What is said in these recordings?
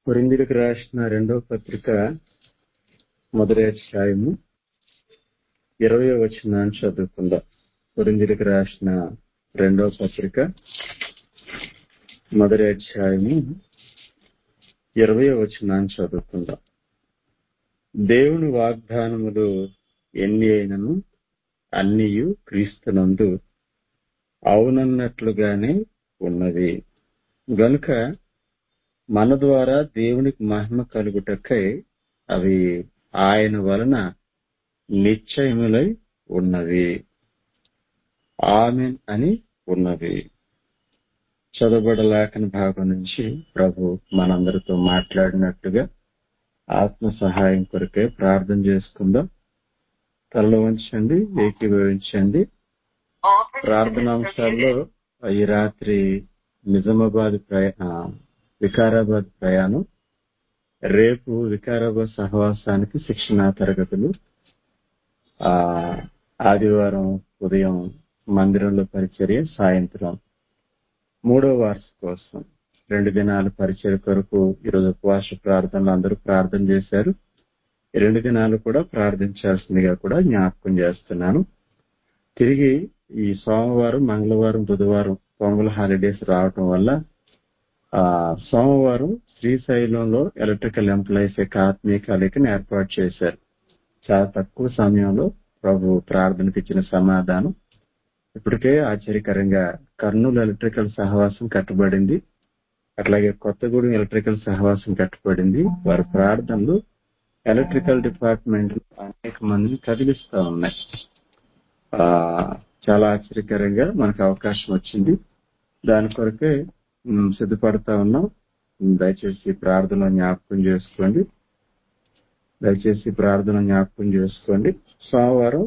కొరింథీయులకు రాసిన రెండవ పత్రిక మొదటి అధ్యాయము ఇరవై వచనాన్ని చదువుకుందాం కొరింథీయులకు రాసిన రెండవ పత్రిక మొదటి అధ్యాయము ఇరవై వచనాన్ని చదువుకుందాం దేవుని వాగ్దానములు ఎన్ని అయినను అన్నియు క్రీస్తునందు అవునన్నట్లుగానే ఉన్నవి గనుక మన ద్వారా దేవునికి మహిమ కలుగుటకై అవి ఆయన వలన నిశ్చయములై ఉన్నవి ఆమెన్ అని ఉన్నవి చదవబడలేకని భాగం నుంచి ప్రభు మనందరితో మాట్లాడినట్టుగా ఆత్మ సహాయం కొరకే ప్రార్థన చేసుకుందాం తలలో ఉంచండి ఏకీభవించండి ప్రార్థనాంశాల్లో ఈ రాత్రి నిజామాబాద్ ప్రయా వికారాబాద్ ప్రయాణం రేపు వికారాబాద్ సహవాసానికి శిక్షణా తరగతులు ఆ ఆదివారం ఉదయం మందిరంలో పరిచర్య సాయంత్రం మూడో వార్షికోత్సవం రెండు దినాల పరిచయ కొరకు ఈరోజు ఉపవాస ప్రార్థనలు అందరూ ప్రార్థన చేశారు ఈ రెండు దినాలు కూడా ప్రార్థించాల్సిందిగా కూడా జ్ఞాపకం చేస్తున్నాను తిరిగి ఈ సోమవారం మంగళవారం బుధవారం పొంగల్ హాలిడేస్ రావటం వల్ల ఆ సోమవారం శ్రీశైలంలో ఎలక్ట్రికల్ ఎంప్లాయీస్ యొక్క ఆత్మీయ కలయికను ఏర్పాటు చేశారు చాలా తక్కువ సమయంలో ప్రభు ప్రార్థనకు ఇచ్చిన సమాధానం ఇప్పటికే ఆశ్చర్యకరంగా కర్నూలు ఎలక్ట్రికల్ సహవాసం కట్టబడింది అట్లాగే కొత్తగూడెం ఎలక్ట్రికల్ సహవాసం కట్టబడింది వారి ప్రార్థనలు ఎలక్ట్రికల్ డిపార్ట్మెంట్ అనేక మందిని కదిలిస్తా ఉన్నాయి ఆ చాలా ఆశ్చర్యకరంగా మనకు అవకాశం వచ్చింది దాని కొరకే సిద్ధపడతా ఉన్నాం దయచేసి ప్రార్థన జ్ఞాపకం చేసుకోండి దయచేసి ప్రార్థన జ్ఞాపకం చేసుకోండి సోమవారం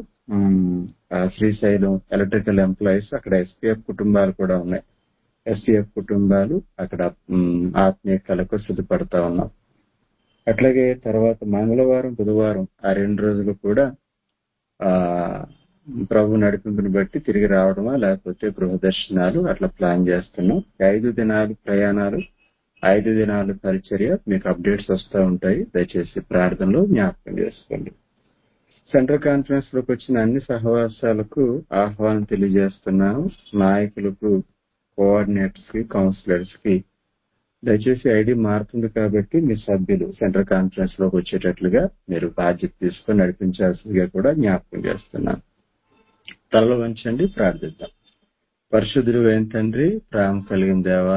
శ్రీశైలం ఎలక్ట్రికల్ ఎంప్లాయీస్ అక్కడ ఎస్పీఎఫ్ కుటుంబాలు కూడా ఉన్నాయి ఎస్పీఎఫ్ కుటుంబాలు అక్కడ ఆత్మీయ కళకు సిద్ధపడతా ఉన్నాం అట్లాగే తర్వాత మంగళవారం బుధవారం ఆ రెండు రోజులు కూడా ఆ ప్రభు నడిపింపుని బట్టి తిరిగి రావడమా లేకపోతే గృహ దర్శనాలు అట్లా ప్లాన్ చేస్తున్నాం ఐదు దినాలు ప్రయాణాలు ఐదు దినాలు పరిచర్య మీకు అప్డేట్స్ వస్తూ ఉంటాయి దయచేసి ప్రార్థనలో జ్ఞాపకం చేసుకోండి సెంట్రల్ కాన్ఫరెన్స్ లోకి వచ్చిన అన్ని సహవాసాలకు ఆహ్వానం తెలియజేస్తున్నాను నాయకులకు కోఆర్డినేటర్స్ కి కౌన్సిలర్స్ కి దయచేసి ఐడి మారుతుంది కాబట్టి మీ సభ్యులు సెంట్రల్ కాన్ఫరెన్స్ లోకి వచ్చేటట్లుగా మీరు బాధ్యత తీసుకొని నడిపించాల్సిందిగా కూడా జ్ఞాపకం చేస్తున్నాను తలలో వంచండి ప్రార్థిద్దాం పరిశుద్ధుడు ఏం తండ్రి ప్రేమ కలిగిన దేవా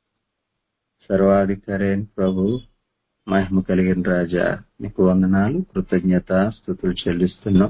సర్వాధికారి ప్రభు మహిమ కలిగిన రాజా నీకు వందనాలు కృతజ్ఞత స్థుతులు చెల్లిస్తున్నాం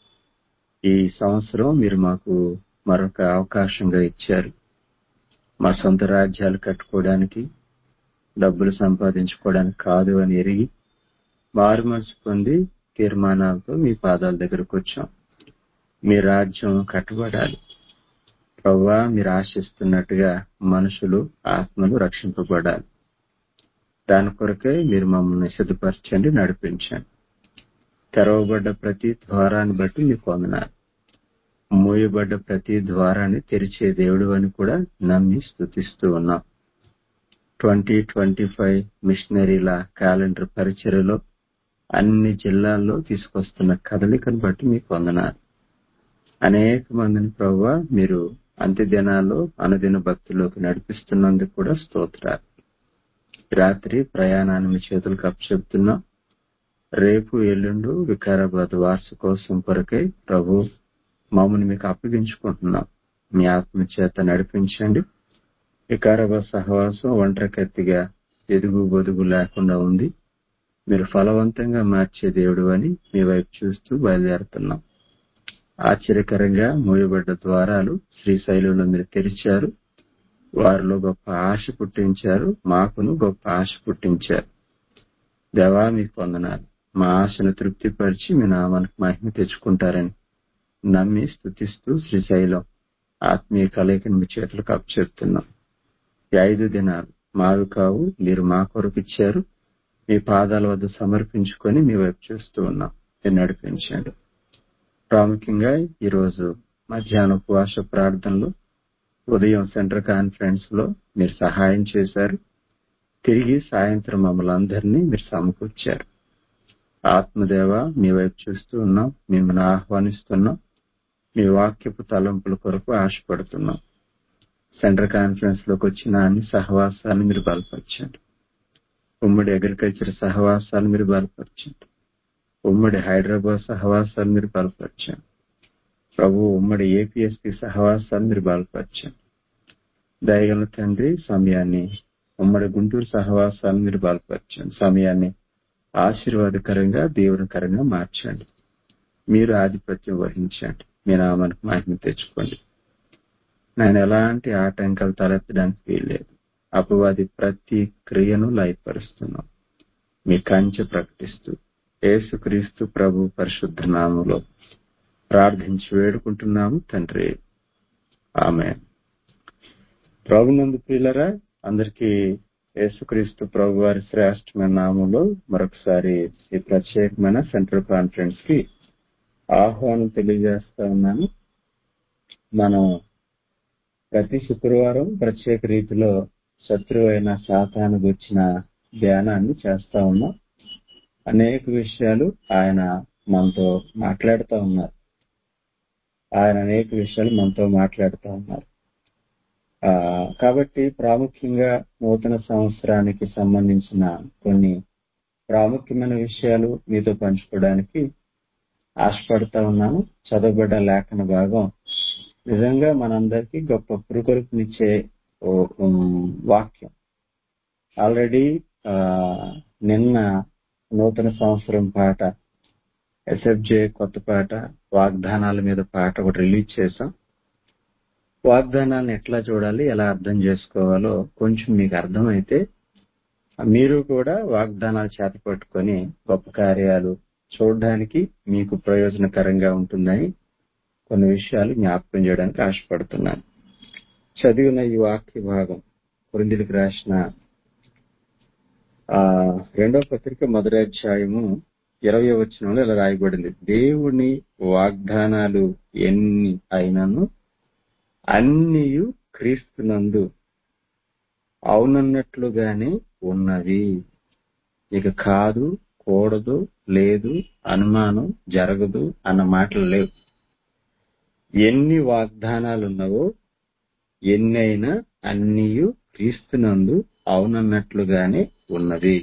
ఈ సంవత్సరం మీరు మాకు మరొక అవకాశంగా ఇచ్చారు మా సొంత రాజ్యాలు కట్టుకోవడానికి డబ్బులు సంపాదించుకోవడానికి కాదు అని ఎరిగి మారు మనసు పొంది తీర్మానాలతో మీ పాదాల దగ్గరకు వచ్చాం మీ రాజ్యం కట్టబడాలి ప్రవ్వా మీరు ఆశిస్తున్నట్టుగా మనుషులు ఆత్మలు రక్షింపబడాలి దాని కొరకే మీరు మమ్మల్ని సిద్ధపరచండి నడిపించండి తెరవబడ్డ ప్రతి ద్వారాన్ని బట్టి మీకు వందనాలు మూయబడ్డ ప్రతి ద్వారాన్ని తెరిచే దేవుడు అని కూడా నమ్మి స్థుతిస్తూ ఉన్నాం ట్వంటీ ట్వంటీ ఫైవ్ మిషనరీల క్యాలెండర్ పరిచయలో అన్ని జిల్లాల్లో తీసుకొస్తున్న కదలికను బట్టి మీకు వందనాలు అనేక మందిని ప్రవ్వ మీరు అంత్య దినాల్లో అనుదిన భక్తుల్లోకి నడిపిస్తున్నందుకు కూడా స్తోత్రాలు రాత్రి ప్రయాణాన్ని మీ చేతులకు అప్పచెప్తున్నాం రేపు ఎల్లుండు వికారాబాద్ వార్షికోత్సవం కొరకై ప్రభు మమ్మల్ని మీకు అప్పగించుకుంటున్నాం మీ ఆత్మ చేత నడిపించండి వికారాబాద్ సహవాసం ఒంటరికత్తిగా ఎదుగు బొదుగు లేకుండా ఉంది మీరు ఫలవంతంగా మార్చే దేవుడు అని మీ వైపు చూస్తూ బయలుదేరుతున్నాం ఆశ్చర్యకరంగా మూయబడ్డ ద్వారాలు శ్రీశైలంలో మీరు తెరిచారు వారిలో గొప్ప ఆశ పుట్టించారు మాకును గొప్ప ఆశ పుట్టించారు దేవా మీకు వందనాలు మా ఆశను తృప్తిపరిచి మీ నామానికి మహిమ తెచ్చుకుంటారని నమ్మి స్థుతిస్తూ శ్రీశైలం ఆత్మీయ కలయికను మీ చేతులకు అప్పచెప్తున్నాం ఈ ఐదు దినాలు మావి కావు మీరు మా కొరకు ఇచ్చారు మీ పాదాల వద్ద సమర్పించుకొని మీ వైపు చూస్తూ ఉన్నాం మీరు నడిపించండి ప్రాముఖ్యంగా ఈరోజు మధ్యాహ్న ఉపవాస ప్రార్థనలు ఉదయం సెంటర్ కాన్ఫరెన్స్ లో మీరు సహాయం చేశారు తిరిగి సాయంత్రం మమ్మల్ని అందరినీ మీరు సమకూర్చారు ఆత్మదేవ మీ వైపు చూస్తూ ఉన్నాం మిమ్మల్ని ఆహ్వానిస్తున్నాం మీ వాక్యపు తలంపుల కొరకు ఆశపడుతున్నాం సెంటర్ కాన్ఫరెన్స్ లోకి వచ్చిన అన్ని సహవాసాన్ని మీరు బలపరచండి ఉమ్మడి అగ్రికల్చర్ సహవాసాలు మీరు బలపరచండి ఉమ్మడి హైదరాబాద్ సహవాసాలు మీరు బలపరచండి ప్రభు ఉమ్మడి ఏపీఎస్పి సహవాసాలు మీరు బలపరచండి దయగల తండ్రి సమయాన్ని ఉమ్మడి గుంటూరు సహవాసాలు మీరు బలపరచండి సమయాన్ని ఆశీర్వాదకరంగా దీవనకరంగా మార్చండి మీరు ఆధిపత్యం వహించండి మీ నామానికి మహిమ తెచ్చుకోండి నేను ఎలాంటి ఆటంకాలు తలెత్తడానికి వీల్లేదు అపవాది ప్రతి క్రియను లయపరుస్తున్నాం మీ కంచె ప్రకటిస్తూ యేసుక్రీస్తు ప్రభు పరిశుద్ధ నామంలో ప్రార్థించి వేడుకుంటున్నాము తండ్రి ఆమె ప్రభునందు ప్రియులరా అందరికీ యేసుక్రీస్తు ప్రభు వారి శ్రేష్టమైన నామంలో మరొకసారి ఈ ప్రత్యేకమైన సెంట్రల్ కాన్ఫరెన్స్ కి ఆహ్వానం తెలియజేస్తా ఉన్నాను మనం ప్రతి శుక్రవారం ప్రత్యేక రీతిలో శత్రువు అయిన శాతాను గుర్చిన ధ్యానాన్ని చేస్తా ఉన్నాం అనేక విషయాలు ఆయన మనతో మాట్లాడుతూ ఉన్నారు ఆయన అనేక విషయాలు మనతో మాట్లాడుతూ ఉన్నారు ఆ కాబట్టి ప్రాముఖ్యంగా నూతన సంవత్సరానికి సంబంధించిన కొన్ని ప్రాముఖ్యమైన విషయాలు మీతో పంచుకోవడానికి ఆశపడతా ఉన్నాను చదవబడ్డ లేఖన భాగం నిజంగా మనందరికీ గొప్ప పురుకొలుపునిచ్చే ఓ- ఉమ్, వాక్యం ఆల్రెడీ ఆ, నిన్న నూతన సంవత్సరం పాట ఎస్ఎఫ్జే కొత్త పాట వాగ్దానాల మీద పాట ఒకటి రిలీజ్ చేశాం వాగ్దానాలను ఎట్లా చూడాలి ఎలా అర్థం చేసుకోవాలో కొంచెం మీకు అర్థమైతే మీరు కూడా వాగ్దానాలు చేత పట్టుకొని గొప్ప కార్యాలు చూడడానికి మీకు ప్రయోజనకరంగా ఉంటుందని కొన్ని విషయాలు జ్ఞాపకం చేయడానికి ఆశపడుతున్నాను చదివిన ఈ వాక్య భాగం కొరిందులకు రాసిన ఆ రెండో పత్రిక మొదటి అధ్యాయము ఇరవై వచనంలో ఇలా రాయబడింది దేవుని వాగ్దానాలు ఎన్ని అయినను అన్నియు క్రీస్తునందు అవునన్నట్లుగానే ఉన్నవి ఇక కాదు కూడదు లేదు అనుమానం జరగదు అన్న మాటలు లేవు ఎన్ని వాగ్దానాలు ఉన్నావో ఎన్నైనా అన్నియు క్రీస్తునందు అవునన్నట్లుగానే ఉన్నవి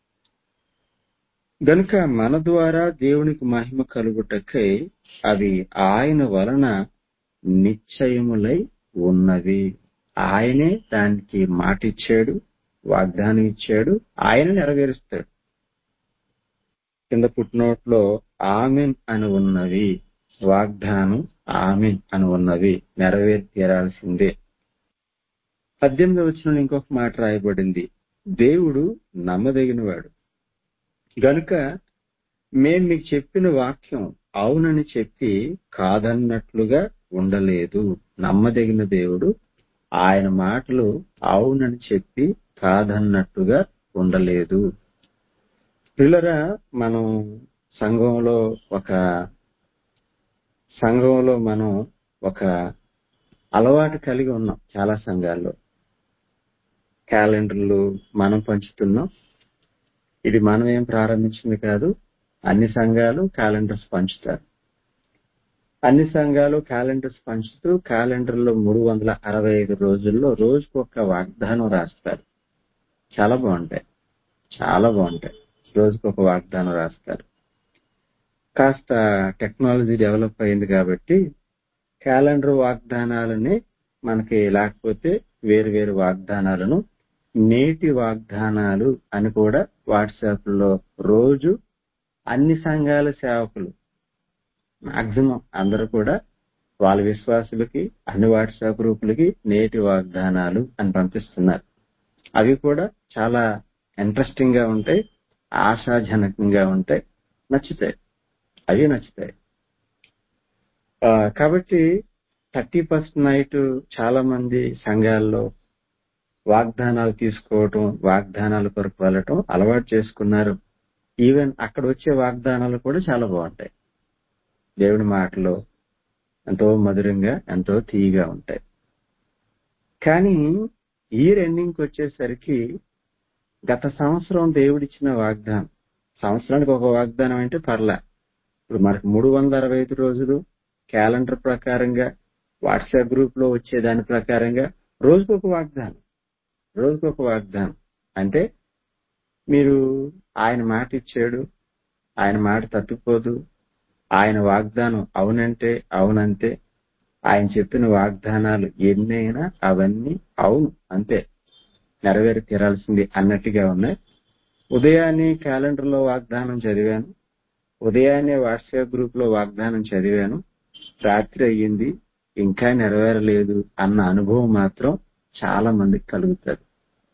గనుక మన ద్వారా దేవునికి మహిమ కలుగుటకై అవి ఆయన వలన నిశ్చయములై ఉన్నవి ఆయనే దానికి మాట ఇచ్చాడు వాగ్దానం ఇచ్చాడు ఆయన నెరవేరుస్తాడు కింద పుట్టినోట్లో ఆమెన్ అని ఉన్నవి వాగ్దానం ఆమెన్ అని ఉన్నవి నెరవేరి తీరాల్సిందే పద్దెనిమిది వచ్చిన ఇంకొక మాట రాయబడింది దేవుడు నమ్మదగినవాడు గనుక మేం మీకు చెప్పిన వాక్యం అవునని చెప్పి కాదన్నట్లుగా ఉండలేదు నమ్మదగిన దేవుడు ఆయన మాటలు అవునని చెప్పి కాదన్నట్టుగా ఉండలేదు పిల్లరా మనం సంఘంలో ఒక సంఘంలో మనం ఒక అలవాటు కలిగి ఉన్నాం చాలా సంఘాల్లో క్యాలెండర్లు మనం పంచుతున్నాం ఇది మనం ఏం ప్రారంభించింది కాదు అన్ని సంఘాలు క్యాలెండర్స్ పంచుతారు అన్ని సంఘాలు క్యాలెండర్స్ పంచుతూ క్యాలెండర్లో మూడు వందల అరవై ఐదు రోజుల్లో రోజుకు ఒక వాగ్దానం రాస్తారు చాలా బాగుంటాయి చాలా బాగుంటాయి రోజుకు ఒక వాగ్దానం రాస్తారు కాస్త టెక్నాలజీ డెవలప్ అయింది కాబట్టి క్యాలెండర్ వాగ్దానాలని మనకి లేకపోతే వేరు వేరు వాగ్దానాలను నేటి వాగ్దానాలు అని కూడా వాట్సాప్ లో రోజు అన్ని సంఘాల సేవకులు మాక్సిమం అందరూ కూడా వాళ్ళ విశ్వాసులకి అన్ని వాట్సాప్ గ్రూపులకి నేటి వాగ్దానాలు అని పంపిస్తున్నారు అవి కూడా చాలా ఇంట్రెస్టింగ్ గా ఉంటాయి ఆశాజనకంగా ఉంటాయి నచ్చుతాయి అవి నచ్చుతాయి ఆ, కాబట్టి థర్టీ ఫస్ట్ నైట్ చాలా మంది సంఘాల్లో వాగ్దానాలు తీసుకోవటం వాగ్దానాల కొరకు వెళ్ళటం అలవాటు చేసుకున్నారు ఈవెన్ అక్కడ వచ్చే వాగ్దానాలు కూడా చాలా బాగుంటాయి దేవుడి మాటలు ఎంతో మధురంగా ఎంతో తీయగా ఉంటాయి కానీ ఈ ఎండింగ్కి వచ్చేసరికి గత సంవత్సరం దేవుడిచ్చిన వాగ్దానం సంవత్సరానికి ఒక వాగ్దానం అంటే పర్లా ఇప్పుడు మనకు మూడు వందల అరవై ఐదు రోజులు క్యాలెండర్ ప్రకారంగా వాట్సాప్ గ్రూప్ లో వచ్చే దాని ప్రకారంగా రోజుకొక వాగ్దానం రోజుకొక వాగ్దానం అంటే మీరు ఆయన మాట ఇచ్చాడు ఆయన మాట తప్పిపోదు ఆయన వాగ్దానం అవునంటే అవునంతే ఆయన చెప్పిన వాగ్దానాలు ఎన్నైనా అవన్నీ అవును అంతే నెరవేరి తీరాల్సింది అన్నట్టుగా ఉన్నాయి ఉదయాన్నే క్యాలెండర్ లో వాగ్దానం చదివాను ఉదయాన్నే వాట్సాప్ గ్రూప్ లో వాగ్దానం చదివాను రాత్రి అయ్యింది ఇంకా నెరవేరలేదు అన్న అనుభవం మాత్రం చాలా మందికి కలుగుతుంది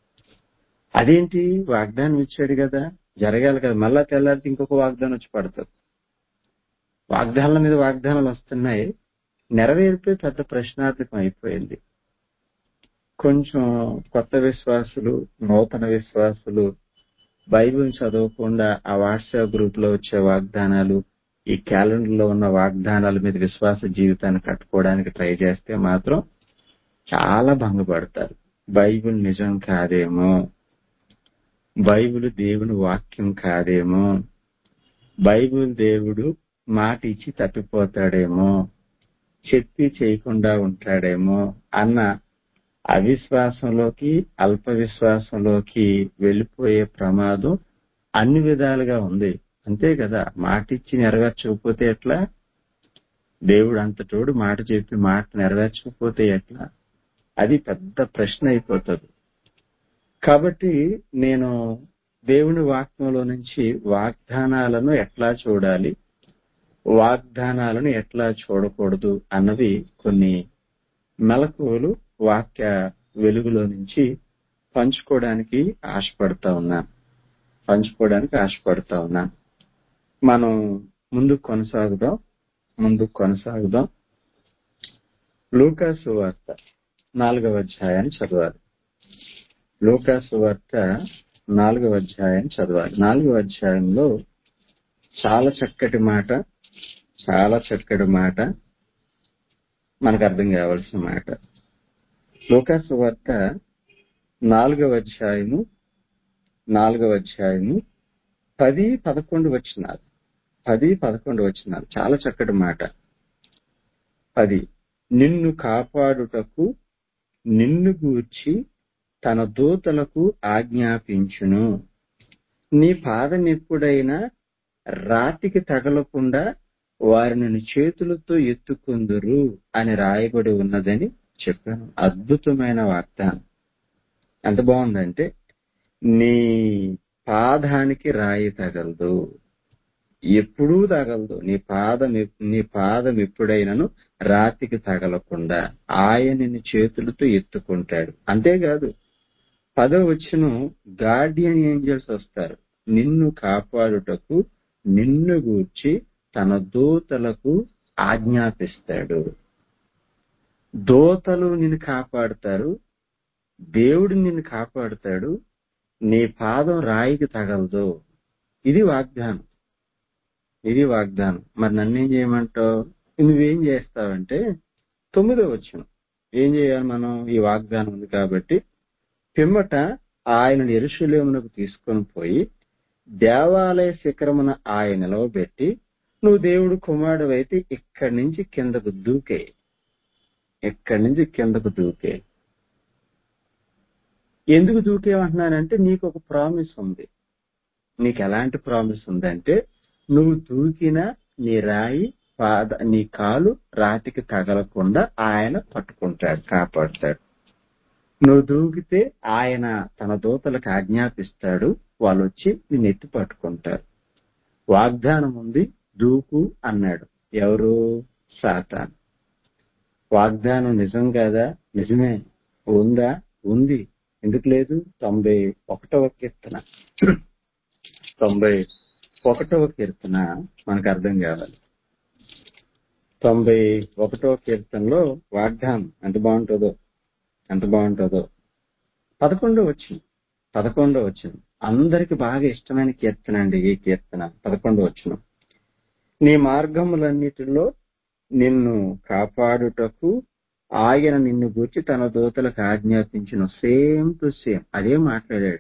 అదేంటి వాగ్దానం ఇచ్చాడు కదా జరగాలి కదా మళ్ళా తెల్లారితే ఇంకొక వాగ్దానం వచ్చి పడుతుంది వాగ్దానాల మీద వాగ్దానాలు వస్తున్నాయి నెరవేరిపోయి పెద్ద ప్రశ్నార్థకం అయిపోయింది కొంచెం కొత్త విశ్వాసులు నూతన విశ్వాసులు బైబిల్ చదవకుండా ఆ వాట్సాప్ గ్రూప్ లో వచ్చే వాగ్దానాలు ఈ క్యాలెండర్ లో ఉన్న వాగ్దానాల మీద విశ్వాస జీవితాన్ని కట్టుకోవడానికి ట్రై చేస్తే మాత్రం చాలా భంగపడతారు బైబిల్ నిజం కాదేమో బైబిల్ దేవుని వాక్యం కాదేమో బైబిల్ దేవుడు మాట ఇచ్చి తప్పిపోతాడేమో చెప్పి చేయకుండా ఉంటాడేమో అన్న అవిశ్వాసంలోకి అల్ప విశ్వాసంలోకి వెళ్ళిపోయే ప్రమాదం అన్ని విధాలుగా ఉంది అంతే కదా మాట ఇచ్చి నెరవేర్చకపోతే ఎట్లా దేవుడు అంతటోడు మాట చెప్పి మాట నెరవేర్చకపోతే ఎట్లా అది పెద్ద ప్రశ్న అయిపోతుంది కాబట్టి నేను దేవుని వాక్యంలో నుంచి వాగ్దానాలను ఎట్లా చూడాలి వాగ్దానాలను ఎట్లా చూడకూడదు అన్నవి కొన్ని మెలకువలు వాక్య వెలుగులో నుంచి పంచుకోవడానికి ఆశపడతా ఉన్నాను పంచుకోవడానికి ఆశపడతా ఉన్నాను మనం ముందుకు కొనసాగుదాం ముందుకు కొనసాగుదాం లూకాసు వార్త నాలుగవ అధ్యాయాన్ని చదవాలి లూకాసు వార్త నాలుగవ అధ్యాయాన్ని చదవాలి నాలుగవ అధ్యాయంలో చాలా చక్కటి మాట చాలా చక్కటి మాట మనకు అర్థం కావాల్సిన మాట లూకాసు వార్త నాలుగవ అధ్యాయము నాలుగవ అధ్యాయము పది పదకొండు వచ్చినారు పది పదకొండు వచ్చినారు చాలా చక్కటి మాట పది నిన్ను కాపాడుటకు నిన్ను గూర్చి తన దూతలకు ఆజ్ఞాపించును నీ పాదం ఎప్పుడైనా రాతికి తగలకుండా వారిని చేతులతో ఎత్తుకుందురు అని రాయబడి ఉన్నదని చెప్పాను అద్భుతమైన వాగ్దానం ఎంత బాగుందంటే నీ పాదానికి రాయి తగలదు ఎప్పుడూ తగలదు నీ పాదం ఎప్- నీ పాదం ఎప్పుడైనాను రాతికి తగలకుండా ఆయనని చేతులతో ఎత్తుకుంటాడు అంతేకాదు పదవ వచ్చిన గార్డియన్ ఏంజల్స్ వస్తారు నిన్ను కాపాడుటకు నిన్ను గూర్చి తన దూతలకు ఆజ్ఞాపిస్తాడు దూతలు నిన్ను కాపాడుతారు దేవుడు నిన్ను కాపాడుతాడు నీ పాదం రాయికి తగలదు ఇది వాగ్దానం ఇది వాగ్దానం మరి నన్నేం చేయమంటావు నువ్వేం చేస్తావంటే తొమ్మిదో వచ్చిన ఏం చేయాలి మనం ఈ వాగ్దానం ఉంది కాబట్టి పిమ్మట ఆయనను ఎరుషులేమునకు తీసుకొని పోయి దేవాలయ శిఖరమున ఆయన నిలవబెట్టి నువ్వు దేవుడు కుమారుడు అయితే ఇక్కడి నుంచి కిందకు దూకే ఇక్కడి నుంచి కిందకు దూకే ఎందుకు దూకేమంటున్నానంటే నీకు ఒక ప్రామిస్ ఉంది నీకు ఎలాంటి ప్రామిస్ ఉందంటే నువ్వు దూకిన నీ రాయి పాద నీ కాలు రాతికి తగలకుండా ఆయన పట్టుకుంటాడు కాపాడుతాడు నువ్వు దూకితే ఆయన తన దూతలకు ఆజ్ఞాపిస్తాడు వాళ్ళు వచ్చి నిన్ను ఎత్తి పట్టుకుంటారు వాగ్దానం ఉంది దూకు అన్నాడు ఎవరు సాతాన్ వాగ్దానం నిజం కాదా నిజమే ఉందా ఉంది ఎందుకు లేదు తొంభై ఒకటవ కీర్తన తొంభై ఒకటవ కీర్తన మనకు అర్థం కావాలి తొంభై ఒకటవ కీర్తనలో వాగ్దానం ఎంత బాగుంటుందో ఎంత బాగుంటుందో పదకొండో వచ్చింది పదకొండో వచ్చింది అందరికి బాగా ఇష్టమైన కీర్తన అండి ఈ కీర్తన పదకొండో వచ్చిన నీ మార్గములన్నిటిలో నిన్ను కాపాడుటకు ఆయన నిన్ను గూర్చి తన దూతలకు ఆజ్ఞాపించిన సేమ్ టు సేమ్ అదే మాట్లాడాడు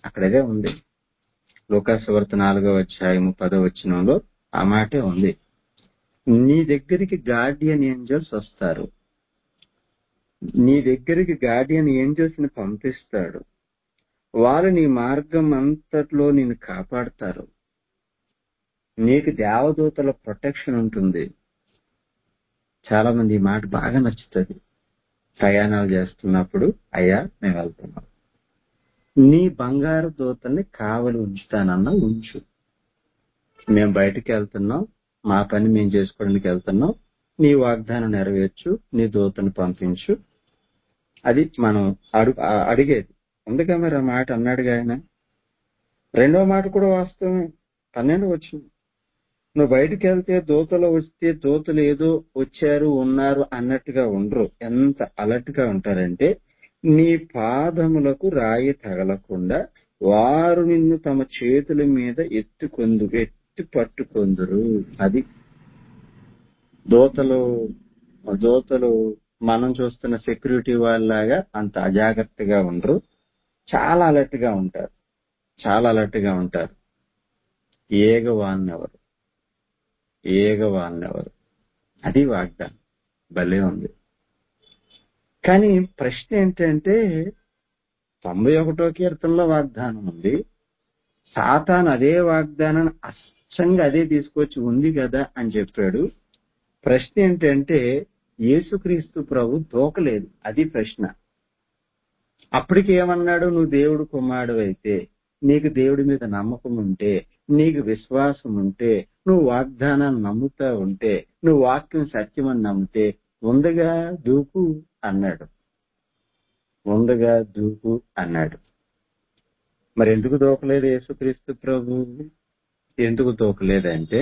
అక్కడదే ఉంది లోకాసువార్త నాలుగో అధ్యాయము పదో వచనంలో ఆ మాటే ఉంది నీ దగ్గరికి గార్డియన్ ఏంజల్స్ వస్తారు నీ దగ్గరికి గార్డియన్ ఏంజల్స్ ని పంపిస్తాడు వారు నీ మార్గం అంతట్లో నిన్ను కాపాడతారు నీకు దేవదూతల ప్రొటెక్షన్ ఉంటుంది చాలా మంది ఈ మాట బాగా నచ్చుతుంది ప్రయాణాలు చేస్తున్నప్పుడు అయ్యా మేము వెళ్తున్నాం నీ బంగారు దూతల్ని కావలి ఉంచుతానన్నా ఉంచు మేము బయటికి వెళ్తున్నాం మా పని మేము చేసుకోవడానికి వెళ్తున్నాం నీ వాగ్దానం నెరవేర్చు నీ దూతను పంపించు అది మనం అడుగు ఆ- అడిగేది అందుకే మరి ఆ మాట అన్నాడుగా ఆయన రెండో మాట కూడా వాస్తవమే పన్నెండు వచ్చింది నువ్వు బయటికి వెళ్తే దూతలు వస్తే దూతలు ఏదో వచ్చారు ఉన్నారు అన్నట్టుగా ఉండరు ఎంత అలర్ట్ గా ఉంటారంటే నీ పాదములకు రాయి తగలకుండా వారు నిన్ను తమ చేతుల మీద ఎత్తుకొందు ఎత్తి పట్టుకొందురు అది దూతలు దూతలు మనం చూస్తున్న సెక్యూరిటీ వాళ్ళలాగా అంత అజాగ్రత్తగా ఉండరు చాలా అలర్ట్ గా ఉంటారు చాలా అలర్ట్ గా ఉంటారు ఏగ వాన్నెవరు ఏగ వాన్నెవరు అది వాగ్దానం భలే ఉంది కానీ ప్రశ్న ఏంటంటే తొంభై ఒకటో కీర్తనలో వాగ్దానం ఉంది సాతాన్ అదే వాగ్దానాన్ని అచ్చంగా అదే తీసుకొచ్చి ఉంది కదా అని చెప్పాడు ప్రశ్న ఏంటంటే యేసుక్రీస్తు ప్రభు దూకలేదు అది ప్రశ్న అప్పటికి ఏమన్నాడు నువ్వు దేవుడు కుమారుడు అయితే నీకు దేవుడి మీద నమ్మకం ఉంటే నీకు విశ్వాసం ఉంటే నువ్వు వాగ్దానాన్ని నమ్ముతా ఉంటే నువ్వు వాక్యం సత్యమని నమ్మితే ఉందగా దూకు అన్నాడు ఉందగా దూకు అన్నాడు మరి ఎందుకు దూకలేదు యేసుక్రీస్తు ప్రభు ఎందుకు దూకలేదంటే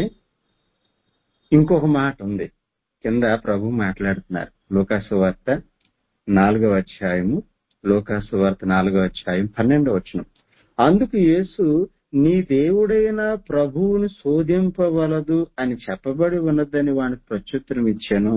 ఇంకొక మాట ఉంది కింద ప్రభు మాట్లాడుతున్నారు లోకాసు వార్త నాలుగవ అధ్యాయము లోకాసు వార్త నాలుగవ అధ్యాయం పన్నెండవ వచనం అందుకు యేసు నీ దేవుడైన ప్రభువుని శోధింపవలదు అని చెప్పబడి ఉన్నదని వానికి ప్రత్యుత్తరం ఇచ్చాను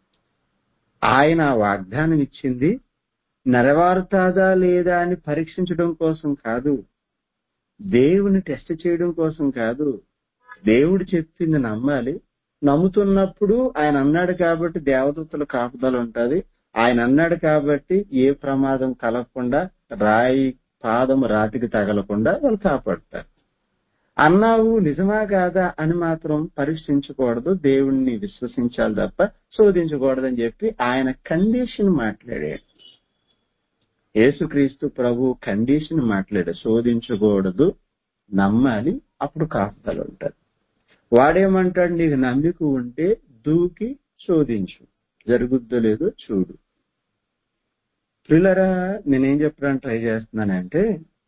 ఆయన ఆ వాగ్దానం ఇచ్చింది నెరవేరుతాదా లేదా అని పరీక్షించడం కోసం కాదు దేవుని టెస్ట్ చేయడం కోసం కాదు దేవుడు చెప్పింది నమ్మాలి నమ్ముతున్నప్పుడు ఆయన అన్నాడు కాబట్టి దేవదూతల కాపుదల ఉంటది ఆయన అన్నాడు కాబట్టి ఏ ప్రమాదం కలగకుండా రాయి పాదం రాతికి తగలకుండా వాళ్ళు కాపాడతారు అన్నావు నిజమా కాదా అని మాత్రం పరీక్షించకూడదు దేవుణ్ణి విశ్వసించాలి తప్ప శోధించకూడదని చెప్పి ఆయన కండిషన్ మాట్లాడాడు యేసుక్రీస్తు ప్రభు కండిషన్ మాట్లాడాడు శోధించకూడదు నమ్మాలి అప్పుడు కాపుదల ఉంటుంది వాడేమంటాడు నీకు నమ్మిక ఉంటే దూకి శోధించు జరుగుద్దో లేదో చూడు పిల్లరా నేనేం చెప్పడానికి ట్రై చేస్తున్నానంటే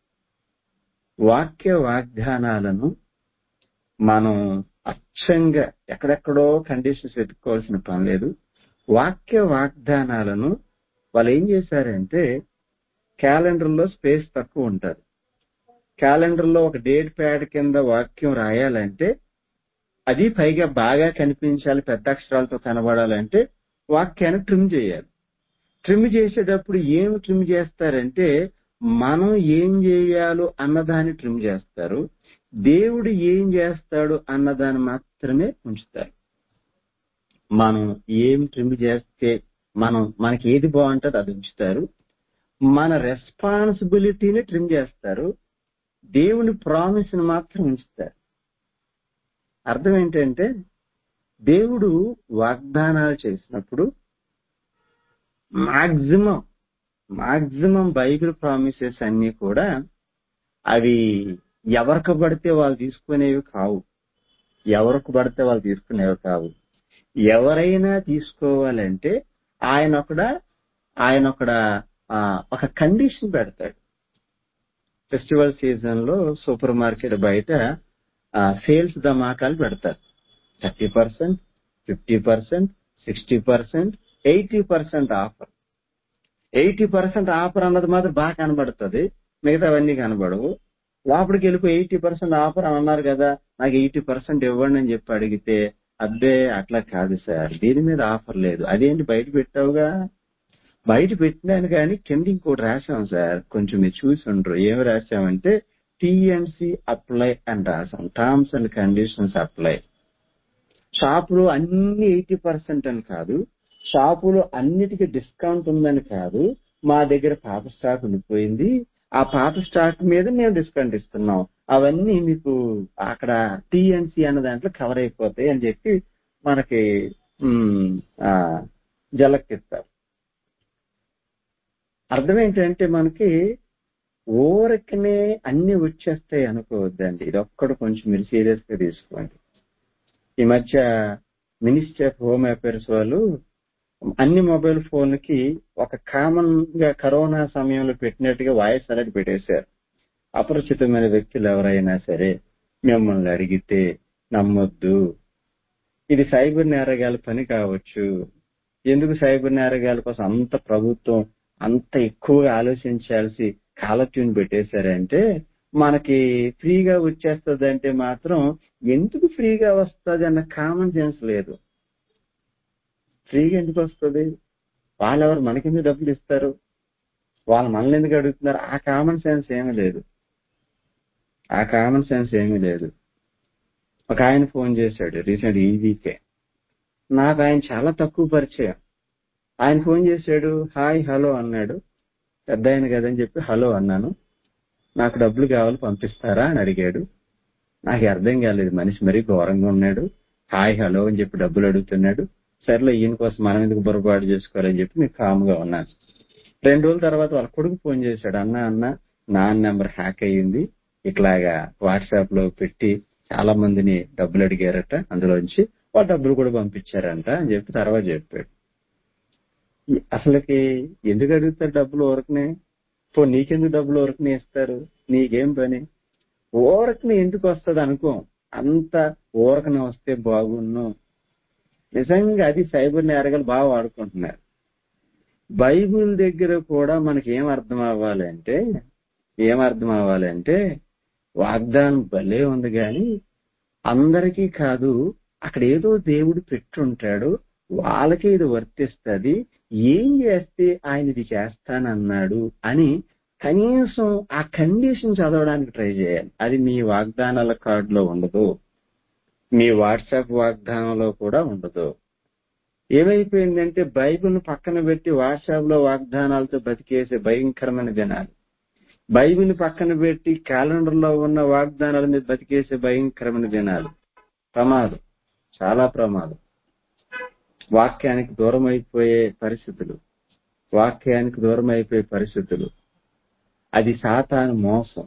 వాక్య వాగ్దానాలను మనం అచ్చంగా ఎక్కడెక్కడో కండిషన్స్ వెతుక్కోవాల్సిన పని లేదు వాక్య వాగ్దానాలను వాళ్ళు ఏం చేశారంటే క్యాలెండర్లో స్పేస్ తక్కువ ఉంటుంది క్యాలెండర్లో ఒక డేట్ ప్యాడ్ కింద వాక్యం రాయాలంటే అది పైగా బాగా కనిపించాలి పెద్ద అక్షరాలతో కనబడాలంటే వాక్యాన్ని ట్రిమ్ చేయాలి ట్రిమ్ చేసేటప్పుడు ఏం ట్రిమ్ చేస్తారంటే మనం ఏం చేయాలో అన్నదాన్ని ట్రిమ్ చేస్తారు దేవుడు ఏం చేస్తాడు అన్నదాన్ని మాత్రమే ఉంచుతారు మనం ఏం ట్రిమ్ చేస్తే మనం మనకి ఏది బాగుంటుంది అది ఉంచుతారు మన రెస్పాన్సిబిలిటీని ట్రిమ్ చేస్తారు దేవుని ప్రామిస్ ని మాత్రం ఉంచుతారు అర్థం ఏంటంటే దేవుడు వాగ్దానాలు చేసినప్పుడు మాక్సిమం మాక్సిమం బైబిల్ ప్రామిసెస్ అన్ని కూడా అవి ఎవరికి పడితే వాళ్ళు తీసుకునేవి కావు ఎవరికి పడితే వాళ్ళు తీసుకునేవి కావు ఎవరైనా తీసుకోవాలంటే ఆయన ఒకడ ఆయన ఒకడ ఆ, ఒక కండిషన్ పెడతాడు ఫెస్టివల్ సీజన్ లో సూపర్ మార్కెట్ బయట సేల్స్ ధమాకాలు పెడతారు thirty percent fifty percent sixty percent eighty percent offer eighty percent offer అన్నది మాత్రం బాగా కనబడుతుంది మిగతావన్నీ కనబడవు లోపలికి వెళ్ళిపోయి ఎయిటీ పర్సెంట్ ఆఫర్ అని అన్నారు కదా నాకు ఎయిటీ పర్సెంట్ ఇవ్వండి అని చెప్పి అడిగితే అబ్బే అట్లా కాదు సార్ దీని మీద ఆఫర్ లేదు అదేంటి బయట పెట్టావుగా బయట పెట్టినాను కానీ కింద ఇంకోటి రాశాం సార్ కొంచెం మీరు చూసి ఉండరు ఏమి రాశామంటే టిఎన్సి అప్లై అని రాసాం టర్మ్స్ అండ్ కండిషన్స్ అప్లై షాపులో అన్ని ఎయిటీ పర్సెంట్ అని కాదు షాపులో అన్నిటికీ డిస్కౌంట్ ఉందని కాదు మా దగ్గర పాత స్టాక్ ఉండిపోయింది ఆ పాత స్టాక్ మీద మేము డిస్కౌంట్ ఇస్తున్నాం అవన్నీ మీకు అక్కడ టిఎన్సి అన్న దాంట్లో కవర్ అయిపోతాయి అని చెప్పి మనకి ఉమ్, ఆ, జలక్కిస్తారు అర్థం ఏంటంటే మనకి ఊరకనే అన్ని వచ్చేస్తాయి అనుకోవద్దండి ఇది ఒక్కడు కొంచెం మీరు సీరియస్ గా తీసుకోండి ఈ మధ్య మినిస్ట్రీ ఆఫ్ హోమ్ అఫైర్స్ వాళ్ళు అన్ని మొబైల్ ఫోన్లకి ఒక కామన్ గా కరోనా సమయంలో పెట్టినట్టుగా వాయిస్ అనేది పెట్టేశారు అపరిచితమైన వ్యక్తులు ఎవరైనా సరే మిమ్మల్ని అడిగితే నమ్మొద్దు ఇది సైబర్ నేరగాల పని కావచ్చు ఎందుకు సైబర్ నేరగాల కోసం అంత ప్రభుత్వం అంత ఎక్కువగా ఆలోచించాల్సి కాలట్యూన్ పెట్టేశారంటే మనకి ఫ్రీగా వచ్చేస్తుంది అంటే మాత్రం ఎందుకు ఫ్రీగా వస్తుంది అన్న కామన్ సెన్స్ లేదు ఫ్రీగా ఎందుకు వస్తుంది వాళ్ళెవరు మనకెందుకు డబ్బులు ఇస్తారు వాళ్ళు మనల్ని ఎందుకు అడుగుతున్నారు ఆ కామన్ సెన్స్ ఏమీ లేదు ఆ కామన్ సెన్స్ ఏమీ లేదు ఒక ఆయన ఫోన్ చేశాడు రీసెంట్ ఈ వీకే నాకు ఆయన చాలా తక్కువ పరిచయం ఆయన ఫోన్ చేశాడు హాయ్ హలో అన్నాడు పెద్ద ఆయన కదని చెప్పి హలో అన్నాను నాకు డబ్బులు కావాలి పంపిస్తారా అని అడిగాడు నాకు అర్థం కాలేదు మనిషి మరీ ఘోరంగా ఉన్నాడు హాయ్ హలో అని చెప్పి డబ్బులు అడుగుతున్నాడు సర్లే ఈయన కోసం మనం ఎందుకు పొరపాటు చేసుకోవాలని చెప్పి నేను కామ్గా ఉన్నాను రెండు రోజుల తర్వాత వాళ్ళ కొడుకు ఫోన్ చేశాడు అన్న అన్న నా నెంబర్ హ్యాక్ అయ్యింది ఇట్లాగా వాట్సాప్ లో పెట్టి చాలా మందిని డబ్బులు అడిగారట అందులోంచి వాళ్ళు డబ్బులు కూడా పంపించారంట అని చెప్పి తర్వాత చెప్పాడు ఈ- అసలుకి ఎందుకు అడుగుతారు డబ్బులు ఊరకనే పో నీకెందుకు డబ్బులు ఊరకనే ఇస్తారు నీకేం పని ఊరకనే ఎందుకు వస్తుంది అనుకో అంత ఊరకనే వస్తే బాగున్ను నిజంగా అది సైబర్ నేరగాలు బాగా వాడుకుంటున్నారు బైబిల్ దగ్గర కూడా మనకి ఏం అర్థం అవ్వాలంటే ఏం అర్థం అవ్వాలంటే వాగ్దానం భలే ఉంది కానీ అందరికీ కాదు అక్కడ ఏదో దేవుడు పెట్టుంటాడు వాళ్ళకి ఇది వర్తిస్తుంది ఏం చేస్తే ఆయన ఇది చేస్తానన్నాడు అని కనీసం ఆ కండిషన్ చదవడానికి ట్రై చేయాలి అది మీ వాగ్దానాల కార్డులో ఉండదు మీ వాట్సాప్ వాగ్దానంలో కూడా ఉండదు ఏమైపోయిందంటే బైబిల్ పక్కన పెట్టి వాట్సాప్ లో వాగ్దానాలతో బతికేసే భయంకరమైన దినాలు బైబిల్ పక్కన పెట్టి క్యాలెండర్ లో ఉన్న వాగ్దానాల మీద బతికేసే భయంకరమైన దినాలు ప్రమాదం చాలా ప్రమాదం వాక్యానికి దూరం అయిపోయే పరిస్థితులు వాక్యానికి దూరం అయిపోయే పరిస్థితులు అది సాతాను మోసం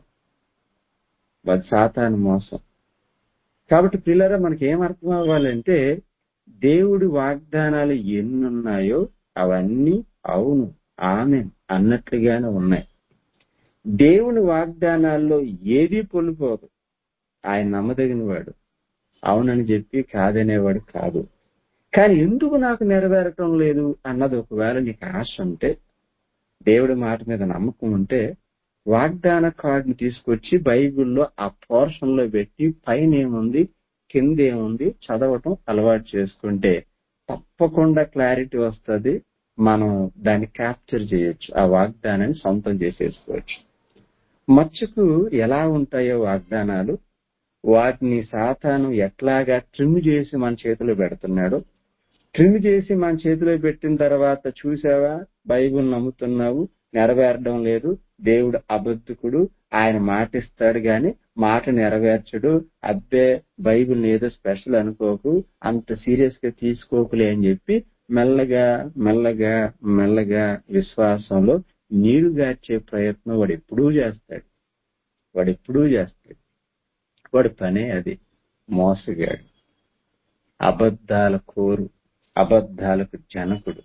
అది సాతాను మోసం కాబట్టి పిల్లరా మనకి ఏం అర్థం అవ్వాలంటే దేవుడి వాగ్దానాలు ఎన్నున్నాయో అవన్నీ అవును ఆమె అన్నట్లుగానే ఉన్నాయి దేవుని వాగ్దానాల్లో ఏది పొలిపోదు ఆయన నమ్మదగిన వాడు అవునని చెప్పి కాదనేవాడు కాదు కానీ ఎందుకు నాకు నెరవేరటం లేదు అన్నది ఒకవేళ నీకు ఆశ ఉంటే దేవుడి మాట మీద నమ్మకం ఉంటే వాగ్దాన కార్డుని తీసుకొచ్చి బైబిల్లో ఆ పోర్షన్ లో పెట్టి పైన ఏముంది కింద ఏముంది చదవటం అలవాటు చేసుకుంటే తప్పకుండా క్లారిటీ వస్తుంది మనం దాన్ని క్యాప్చర్ చేయొచ్చు ఆ వాగ్దానాన్ని సొంతం చేసేసుకోవచ్చు మచ్చుకు ఎలా ఉంటాయో వాగ్దానాలు వాటిని సాతాను ఎట్లాగా ట్రిమ్ చేసి మన చేతిలో పెడుతున్నాడు ట్రిమ్ చేసి మన చేతిలో పెట్టిన తర్వాత చూసావా బైబుల్ నమ్ముతున్నావు నెరవేరడం లేదు దేవుడు అబద్ధకుడు ఆయన మాట ఇస్తాడు గాని మాట నెరవేర్చడు అబ్బే బైబిల్ ఏదో స్పెషల్ అనుకోకు అంత సీరియస్ గా తీసుకోకులే అని చెప్పి మెల్లగా మెల్లగా మెల్లగా విశ్వాసంలో నీరు గార్చే ప్రయత్నం వాడు ఎప్పుడూ చేస్తాడు వాడు ఎప్పుడూ చేస్తాడు వాడి పనే అది మోసగాడు అబద్ధాల కోరు అబద్ధాలకు జనకుడు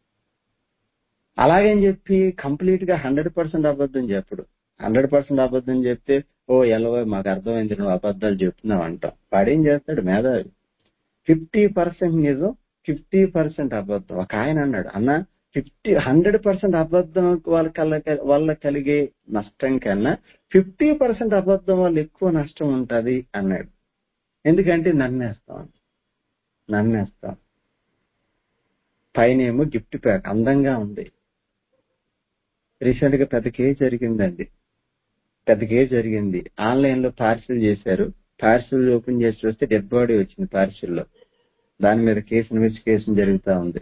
అలాగని చెప్పి కంప్లీట్ గా హండ్రెడ్ పర్సెంట్ అబద్ధం చెప్పడు హండ్రెడ్ పర్సెంట్ అబద్ధం చెప్తే ఓ ఎలవో మాకు అర్థమైంది నువ్వు అబద్ధాలు చెప్తున్నావు అంటాం వాడేం చేస్తాడు మేధావి ఫిఫ్టీ పర్సెంట్ నిజం ఫిఫ్టీ పర్సెంట్ అబద్ధం ఒక ఆయన అన్నాడు అన్న ఫిఫ్టీ హండ్రెడ్ పర్సెంట్ అబద్ధం వాళ్ళ కళ్ళ వల్ల కలిగే నష్టం కన్నా ఫిఫ్టీ పర్సెంట్ అబద్ధం వల్ల ఎక్కువ నష్టం ఉంటది అన్నాడు ఎందుకంటే నమ్మేస్తాం నమ్మేస్తాం పైన ఏమో గిఫ్ట్ ప్యాక్ అందంగా ఉంది రీసెంట్ గా పెద్ద కేసు జరిగిందండి పెద్దగా జరిగింది ఆన్లైన్ లో పార్సిల్ చేశారు పార్సిల్ ఓపెన్ చేసి చూస్తే డెడ్ బాడీ వచ్చింది పార్సిల్ లో దాని మీద కేసు ఇన్వెస్టిగేషన్ జరుగుతా ఉంది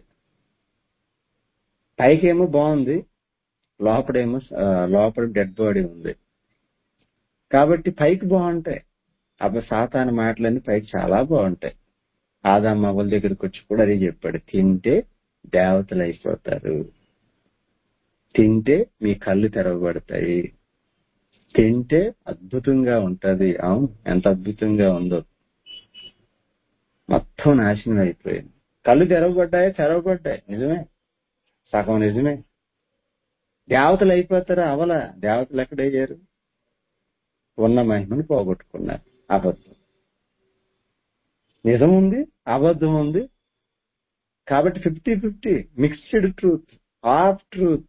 పైకేమో బాగుంది లోపడేమో ఆ, లోపల డెడ్ బాడీ ఉంది కాబట్టి పైకి బాగుంటాయి అబ్బ సాతాన మాటలన్నీ పైకి చాలా బాగుంటాయి ఆదాం అవ్వల దగ్గరికి వచ్చి కూడా అదే చెప్పాడు తింటే దేవతలు అయిపోతారు తింటే మీ కళ్ళు తెరవబడతాయి తింటే అద్భుతంగా ఉంటది అవును ఎంత అద్భుతంగా ఉందో మొత్తం నాశనం అయిపోయింది కళ్ళు తెరవబడ్డాయి తెరవబడ్డాయి నిజమే సగం నిజమే దేవతలు అయిపోతారా అవలా దేవతలు ఎక్కడయ్యారు ఉన్న మహిమను పోగొట్టుకున్నారు అబద్ధం నిజం ఉంది అబద్ధం ఉంది కాబట్టి fifty fifty mixed truth half truth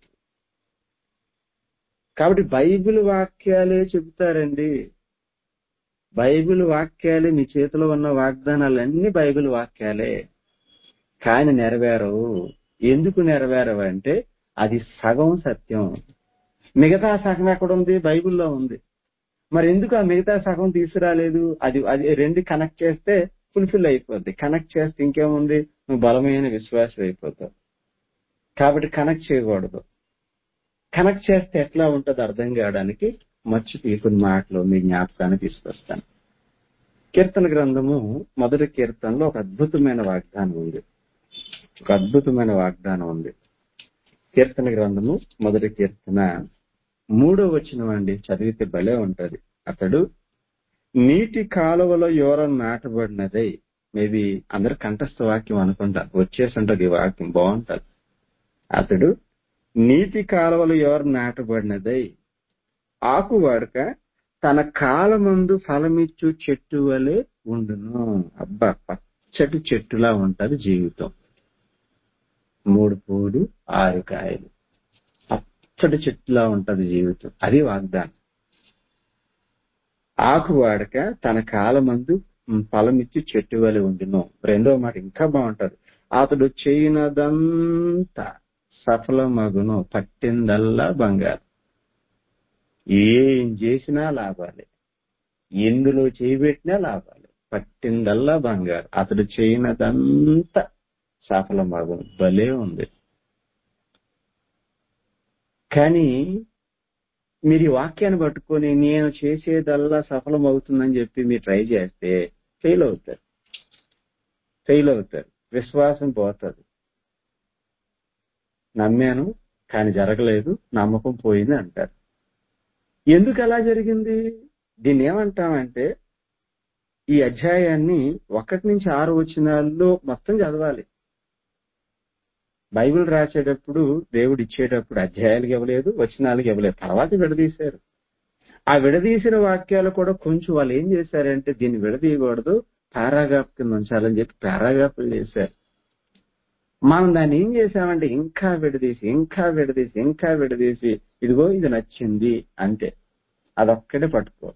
కాబట్టి బైబిల్ వాక్యాలే చెబుతారండి బైబిల్ వాక్యాలే మీ చేతిలో ఉన్న వాగ్దానాలన్నీ బైబిల్ వాక్యాలే కాని నెరవేరవు ఎందుకు నెరవేరవు అంటే అది సగం సత్యం మిగతా సగం ఎక్కడ ఉంది బైబిల్లో ఉంది మరి ఎందుకు ఆ మిగతా సగం తీసుకురాలేదు అది అది రెండు కనెక్ట్ చేస్తే ఫుల్ఫిల్ అయిపోద్ది కనెక్ట్ చేస్తే ఇంకేముంది నువ్వు బలమైన విశ్వాసం అయిపోతావు కాబట్టి కనెక్ట్ చేయకూడదు కనెక్ట్ చేస్తే ఎట్లా ఉంటుందో అర్థం కావడానికి మర్చిపోయి కొన్ని మాటలు మీ జ్ఞాపకాన్ని తీసుకొస్తాను కీర్తన గ్రంథము మొదటి కీర్తనలో ఒక అద్భుతమైన వాగ్దానం ఉంది ఒక అద్భుతమైన వాగ్దానం ఉంది కీర్తన గ్రంథము మొదటి కీర్తన మూడో వచనం అండి చదివితే భలే ఉంటది అతడు నీటి కాలువలో యోరం నాటబడినదై మేబీ అందరు కంఠస్థ వాక్యం అనుకుంటా వచ్చేసి ఉంటది ఈ వాక్యం బాగుంటది అతడు నీటి కాలువలో యోరం నాటబడినదై ఆకు వాడక తన కాలమందు ఫలమిచ్చు చెట్టు వలె ఉండును అబ్బా పచ్చటి చెట్టులా ఉంటది జీవితం మూడు పూలు ఆరు కాయలు పచ్చటి చెట్టులా ఉంటది జీవితం అది వాగ్దానం ఆకు వాడక తన కాలమందు ఫలమిచ్చి చెట్టు వలె ఉండును రెండో మాట ఇంకా బాగుంటది అతడు చేయనదంతా సఫలమగును పట్టిందల్లా బంగారు ఏం చేసినా లాభాలే ఎందులో చేయబెట్టినా లాభాలే పట్టిందల్లా బంగారు అతడు చేయనదంతా సఫలమగును భలే ఉంది కానీ మీరు ఈ వాక్యాన్ని పట్టుకొని నేను చేసేదల్లా సఫలం అవుతుందని చెప్పి మీరు ట్రై చేస్తే ఫెయిల్ అవుతారు ఫెయిల్ అవుతారు విశ్వాసం పోతుంది నమ్మాను కానీ జరగలేదు నమ్మకం పోయింది అంటారు ఎందుకు అలా జరిగింది దీన్ని ఏమంటామంటే ఈ అధ్యాయాన్ని ఒకటి నుంచి ఆరు వచనాల్లో మొత్తం చదవాలి బైబిల్ రాసేటప్పుడు దేవుడు ఇచ్చేటప్పుడు అధ్యాయాలకు ఇవ్వలేదు వచనాలకు ఇవ్వలేదు తర్వాత విడదీశారు ఆ విడదీసిన వాక్యాలు కూడా కొంచెం వాళ్ళు ఏం చేశారంటే దీన్ని విడదీయకూడదు పారాగ్రాఫ్ కింద ఉంచాలని చెప్పి పారాగ్రాఫ్లు చేశారు మనం దాన్ని ఏం చేశామంటే ఇంకా విడదీసి ఇంకా విడదీసి ఇంకా విడదీసి ఇదిగో ఇది నచ్చింది అంతే అదొక్కడే పట్టుకో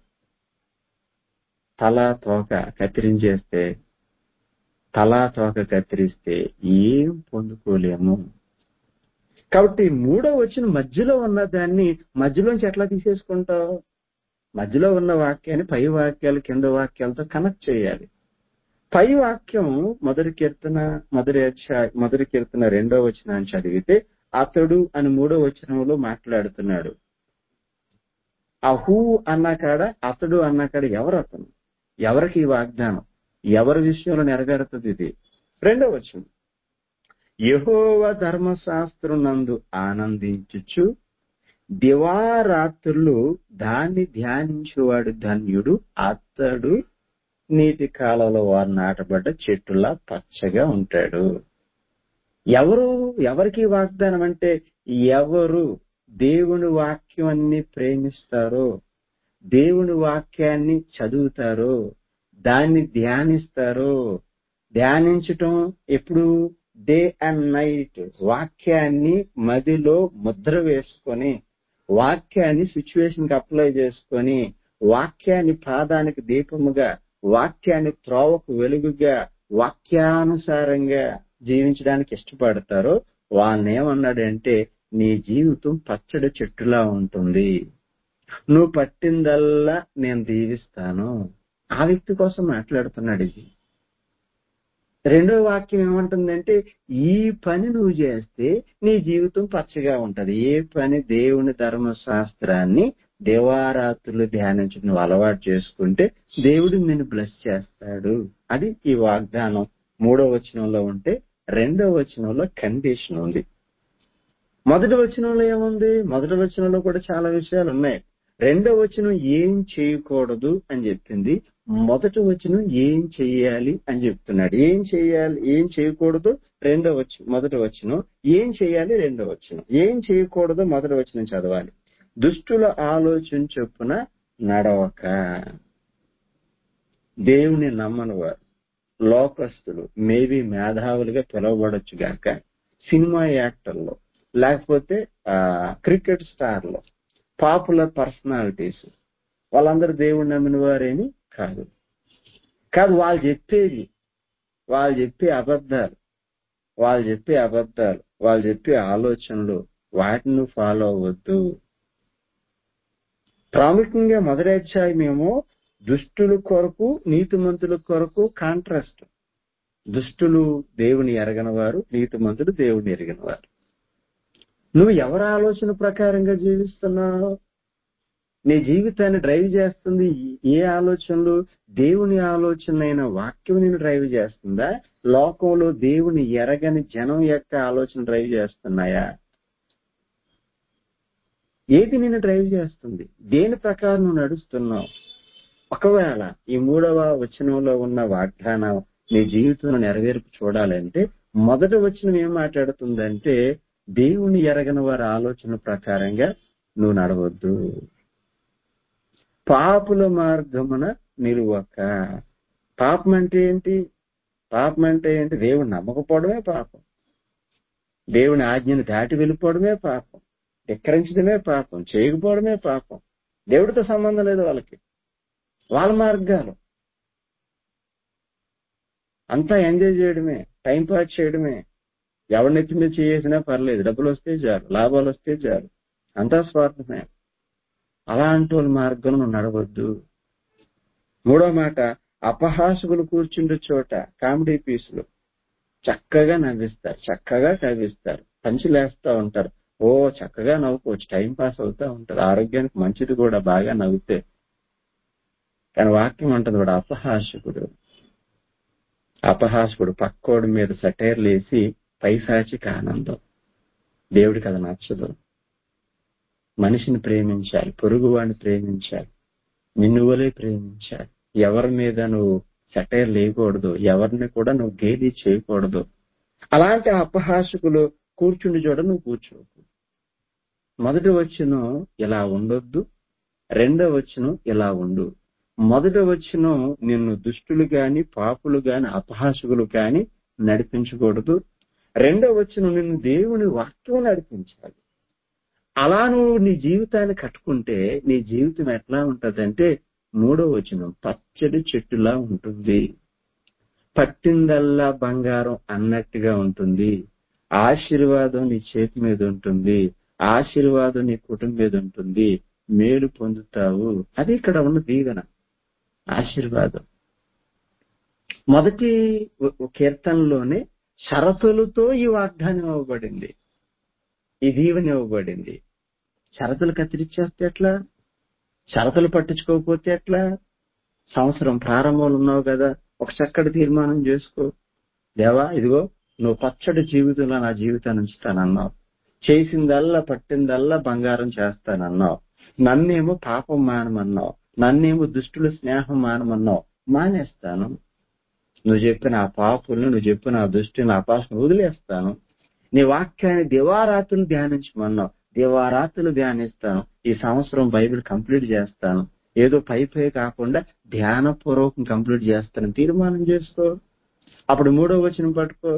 తల తోక కత్తిరించేస్తే తలా తోక కత్తిరిస్తే ఏం పొందుకోలేము కాబట్టి మూడో వచ్చిన మధ్యలో ఉన్న దాన్ని మధ్యలోంచి ఎట్లా తీసేసుకుంటావు మధ్యలో ఉన్న వాక్యాన్ని పై వాక్యాలు కింద వాక్యాలతో కనెక్ట్ చేయాలి పై వాక్యం మొదటి కీర్తన మొదటి అధ్యాయ మొదటి కీర్తన రెండో వచనాన్ని చదివితే అతడు అని మూడో వచనంలో మాట్లాడుతున్నాడు ఆ హూ అన్న కాడ అతడు అన్న కాడ ఎవరు అతను ఎవరికి ఈ వాగ్దానం ఎవరి విషయంలో నెరవేరుతుంది ఇది రెండో వచనం యహోవ ధర్మశాస్త్రం నందు ఆనందించుచు దివారాత్రులు దాన్ని ధ్యానించేవాడు ధన్యుడు అతడు నీటి కాలంలో వారు నాటబడ్డ చెట్టులా పచ్చగా ఉంటాడు ఎవరు ఎవరికి వాగ్దానం అంటే ఎవరు దేవుని వాక్యాన్ని ప్రేమిస్తారో దేవుని వాక్యాన్ని చదువుతారో దాన్ని ధ్యానిస్తారో ధ్యానించటం ఎప్పుడు డే అండ్ నైట్ వాక్యాన్ని మదిలో ముద్ర వేసుకొని వాక్యాన్ని సిచ్యువేషన్ కి అప్లై చేసుకొని వాక్యాన్ని పాదానికి దీపముగా వాక్యాన్ని త్రోవకు వెలుగుగా వాక్యానుసారంగా జీవించడానికి ఇష్టపడతారో వాళ్ళని ఏమన్నాడంటే నీ జీవితం పచ్చడి చెట్టులా ఉంటుంది నువ్వు పట్టిందల్లా నేను దీవిస్తాను ఆ వ్యక్తి కోసం మాట్లాడుతున్నాడు ఇది రెండో వాక్యం ఏమంటుందంటే ఈ పని నువ్వు చేస్తే నీ జీవితం పచ్చగా ఉంటది ఏ పని దేవుని ధర్మశాస్త్రాన్ని దేవారాత్రులు ధ్యానించడం నువ్వు అలవాటు చేసుకుంటే దేవుడు నిన్ను బ్లెస్ చేస్తాడు అది ఈ వాగ్దానం మూడో వచనంలో ఉంటే రెండో వచనంలో కండిషన్ ఉంది మొదటి వచనంలో ఏముంది మొదటి వచనంలో కూడా చాలా విషయాలు ఉన్నాయి రెండో వచనం ఏం చేయకూడదు అని చెప్పింది మొదటి వచనం ఏం చెయ్యాలి అని చెప్తున్నాడు ఏం చేయాలి ఏం చేయకూడదు రెండో వచనం మొదటి వచనం ఏం చేయాలి రెండో వచనం ఏం చేయకూడదు మొదటి వచనం చదవాలి దుష్టుల ఆలోచన చొప్పున నడవక దేవుని నమ్మని వారు లోకస్తులు మేబీ మేధావులుగా పిలువబడొచ్చు గాక సినిమా యాక్టర్లు లేకపోతే క్రికెట్ స్టార్లు పాపులర్ పర్సనాలిటీస్ వాళ్ళందరూ దేవుడు నమ్మిన వారేమి కాదు కాదు వాళ్ళు చెప్పేది వాళ్ళు చెప్పే అబద్ధాలు వాళ్ళు చెప్పే అబద్ధాలు వాళ్ళు చెప్పే ఆలోచనలు వాటిని ఫాలో అవ్వద్దు ప్రాముఖ్యంగా మొదటి అధ్యాయం ఏమో దుష్టుల కొరకు నీతిమంతుల కొరకు కాంట్రాస్ట్ దుష్టులు దేవుని ఎరగని వారు నీతిమంతులు దేవుని ఎరిగిన వారు నువ్వు ఎవరి ఆలోచన ప్రకారంగా జీవిస్తున్నావు నీ జీవితాన్ని డ్రైవ్ చేస్తుంది ఏ ఆలోచనలు దేవుని ఆలోచన అయిన వాక్యం నేను డ్రైవ్ చేస్తుందా లోకంలో దేవుని ఎరగని జనం యొక్క ఆలోచన డ్రైవ్ చేస్తున్నాయా ఏది నేను డ్రైవ్ చేస్తుంది దేని ప్రకారం నువ్వు నడుస్తున్నావు ఒకవేళ ఈ మూడవ వచనంలో ఉన్న వాగ్దానం నీ జీవితంలో నెరవేర్పు చూడాలంటే మొదటి వచనం ఏం మాట్లాడుతుందంటే దేవుని ఎరగని వారి ఆలోచన ప్రకారంగా నువ్వు నడవద్దు పాపుల మార్గమున నిలువక పాపం అంటే ఏంటి పాపం అంటే ఏంటి దేవుడు నమ్మకపోవడమే పాపం దేవుని ఆజ్ఞను దాటి వెళ్ళిపోవడమే పాపం ధిక్కరించడమే పాపం చేయకపోవడమే పాపం దేవుడితో సంబంధం లేదు వాళ్ళకి వాళ్ళ మార్గాలు అంతా ఎంజాయ్ చేయడమే టైం పాస్ చేయడమే ఎవరినెత్తి మీద చేసినా పర్లేదు డబ్బులు వస్తే చాలు లాభాలు వస్తే చాలు అంతా స్వార్థమే అలాంటి వాళ్ళ మార్గం నువ్వు నడవద్దు మూడో మాట అపహాసకులు కూర్చుండే చోట కామెడీ పీసులు చక్కగా నవ్విస్తారు చక్కగా నవ్విస్తారు పంచులేస్తా ఉంటారు ఓ చక్కగా నవ్వుకోవచ్చు టైం పాస్ అవుతా ఉంటారు ఆరోగ్యానికి మంచిది కూడా బాగా నవ్వుతే కానీ వాక్యం అంటుంది వాడు అపహాసకుడు అపహాసకుడు పక్కోడి మీద సటైర్లు వేసి పైశాచిక ఆనందం దేవుడికి అది నచ్చదు మనిషిని ప్రేమించాలి పొరుగువాడిని ప్రేమించాలి నిన్నువలే ప్రేమించాలి ఎవరి మీద నువ్వు సెటైర్ లేకూడదు ఎవరిని కూడా నువ్వు గేలి చేయకూడదు అలాంటి అపహాసకులు కూర్చుండి చూడ నువ్వు కూర్చోకు మొదటి వచ్చిన ఇలా ఉండొద్దు రెండో వచ్చిన ఇలా ఉండు మొదటి వచ్చిన నిన్ను దుష్టులు గాని పాపులు గాని అపహాసకులు గాని నడిపించకూడదు రెండో వచ్చిన నిన్ను దేవుని వాక్యం నడిపించాలి అలా నువ్వు నీ జీవితాన్ని కట్టుకుంటే నీ జీవితం ఎట్లా ఉంటదంటే మూడో వచనం పచ్చడి చెట్టులా ఉంటుంది పట్టిందల్లా బంగారం అన్నట్టుగా ఉంటుంది ఆశీర్వాదం నీ చేతి మీద ఉంటుంది ఆశీర్వాదం నీ కుటుంబం మీద ఉంటుంది మేలు పొందుతావు అది ఇక్కడ ఉన్న దీవెన ఆశీర్వాదం మొదటి కీర్తనలోనే షరతులతో ఈ వాగ్దానం ఇవ్వబడింది ఈ దీవెన ఇవ్వబడింది షరతులు కత్తిరించేస్తే ఎట్లా షరతులు పట్టించుకోకపోతే ఎట్లా సంవత్సరం ప్రారంభంలో ఉన్నావు కదా ఒక చక్కటి తీర్మానం చేసుకో దేవా ఇదిగో నువ్వు పచ్చడి జీవితంలో నా జీవితాన్ని ఉంచుతానన్నావు చేసిందల్లా పట్టిందల్లా బంగారం చేస్తానన్నావు నన్నేమో పాపం మానమన్నావు నన్నేమో దుష్టుల స్నేహం మానమన్నావు మానేస్తాను నువ్వు చెప్పిన ఆ పాపుల్ని నువ్వు చెప్పిన ఆ దుష్టిని అపాసను వదిలేస్తాను నీ వాక్యాన్ని దివారాత్రులు ధ్యానించమన్నావు దివారాత్రులు ధ్యానిస్తాను ఈ సంవత్సరం బైబిల్ కంప్లీట్ చేస్తాను ఏదో పై పై కాకుండా ధ్యానపూర్వకం కంప్లీట్ చేస్తాను తీర్మానం చేసుకో అప్పుడు మూడో వచ్చిన పట్టుకో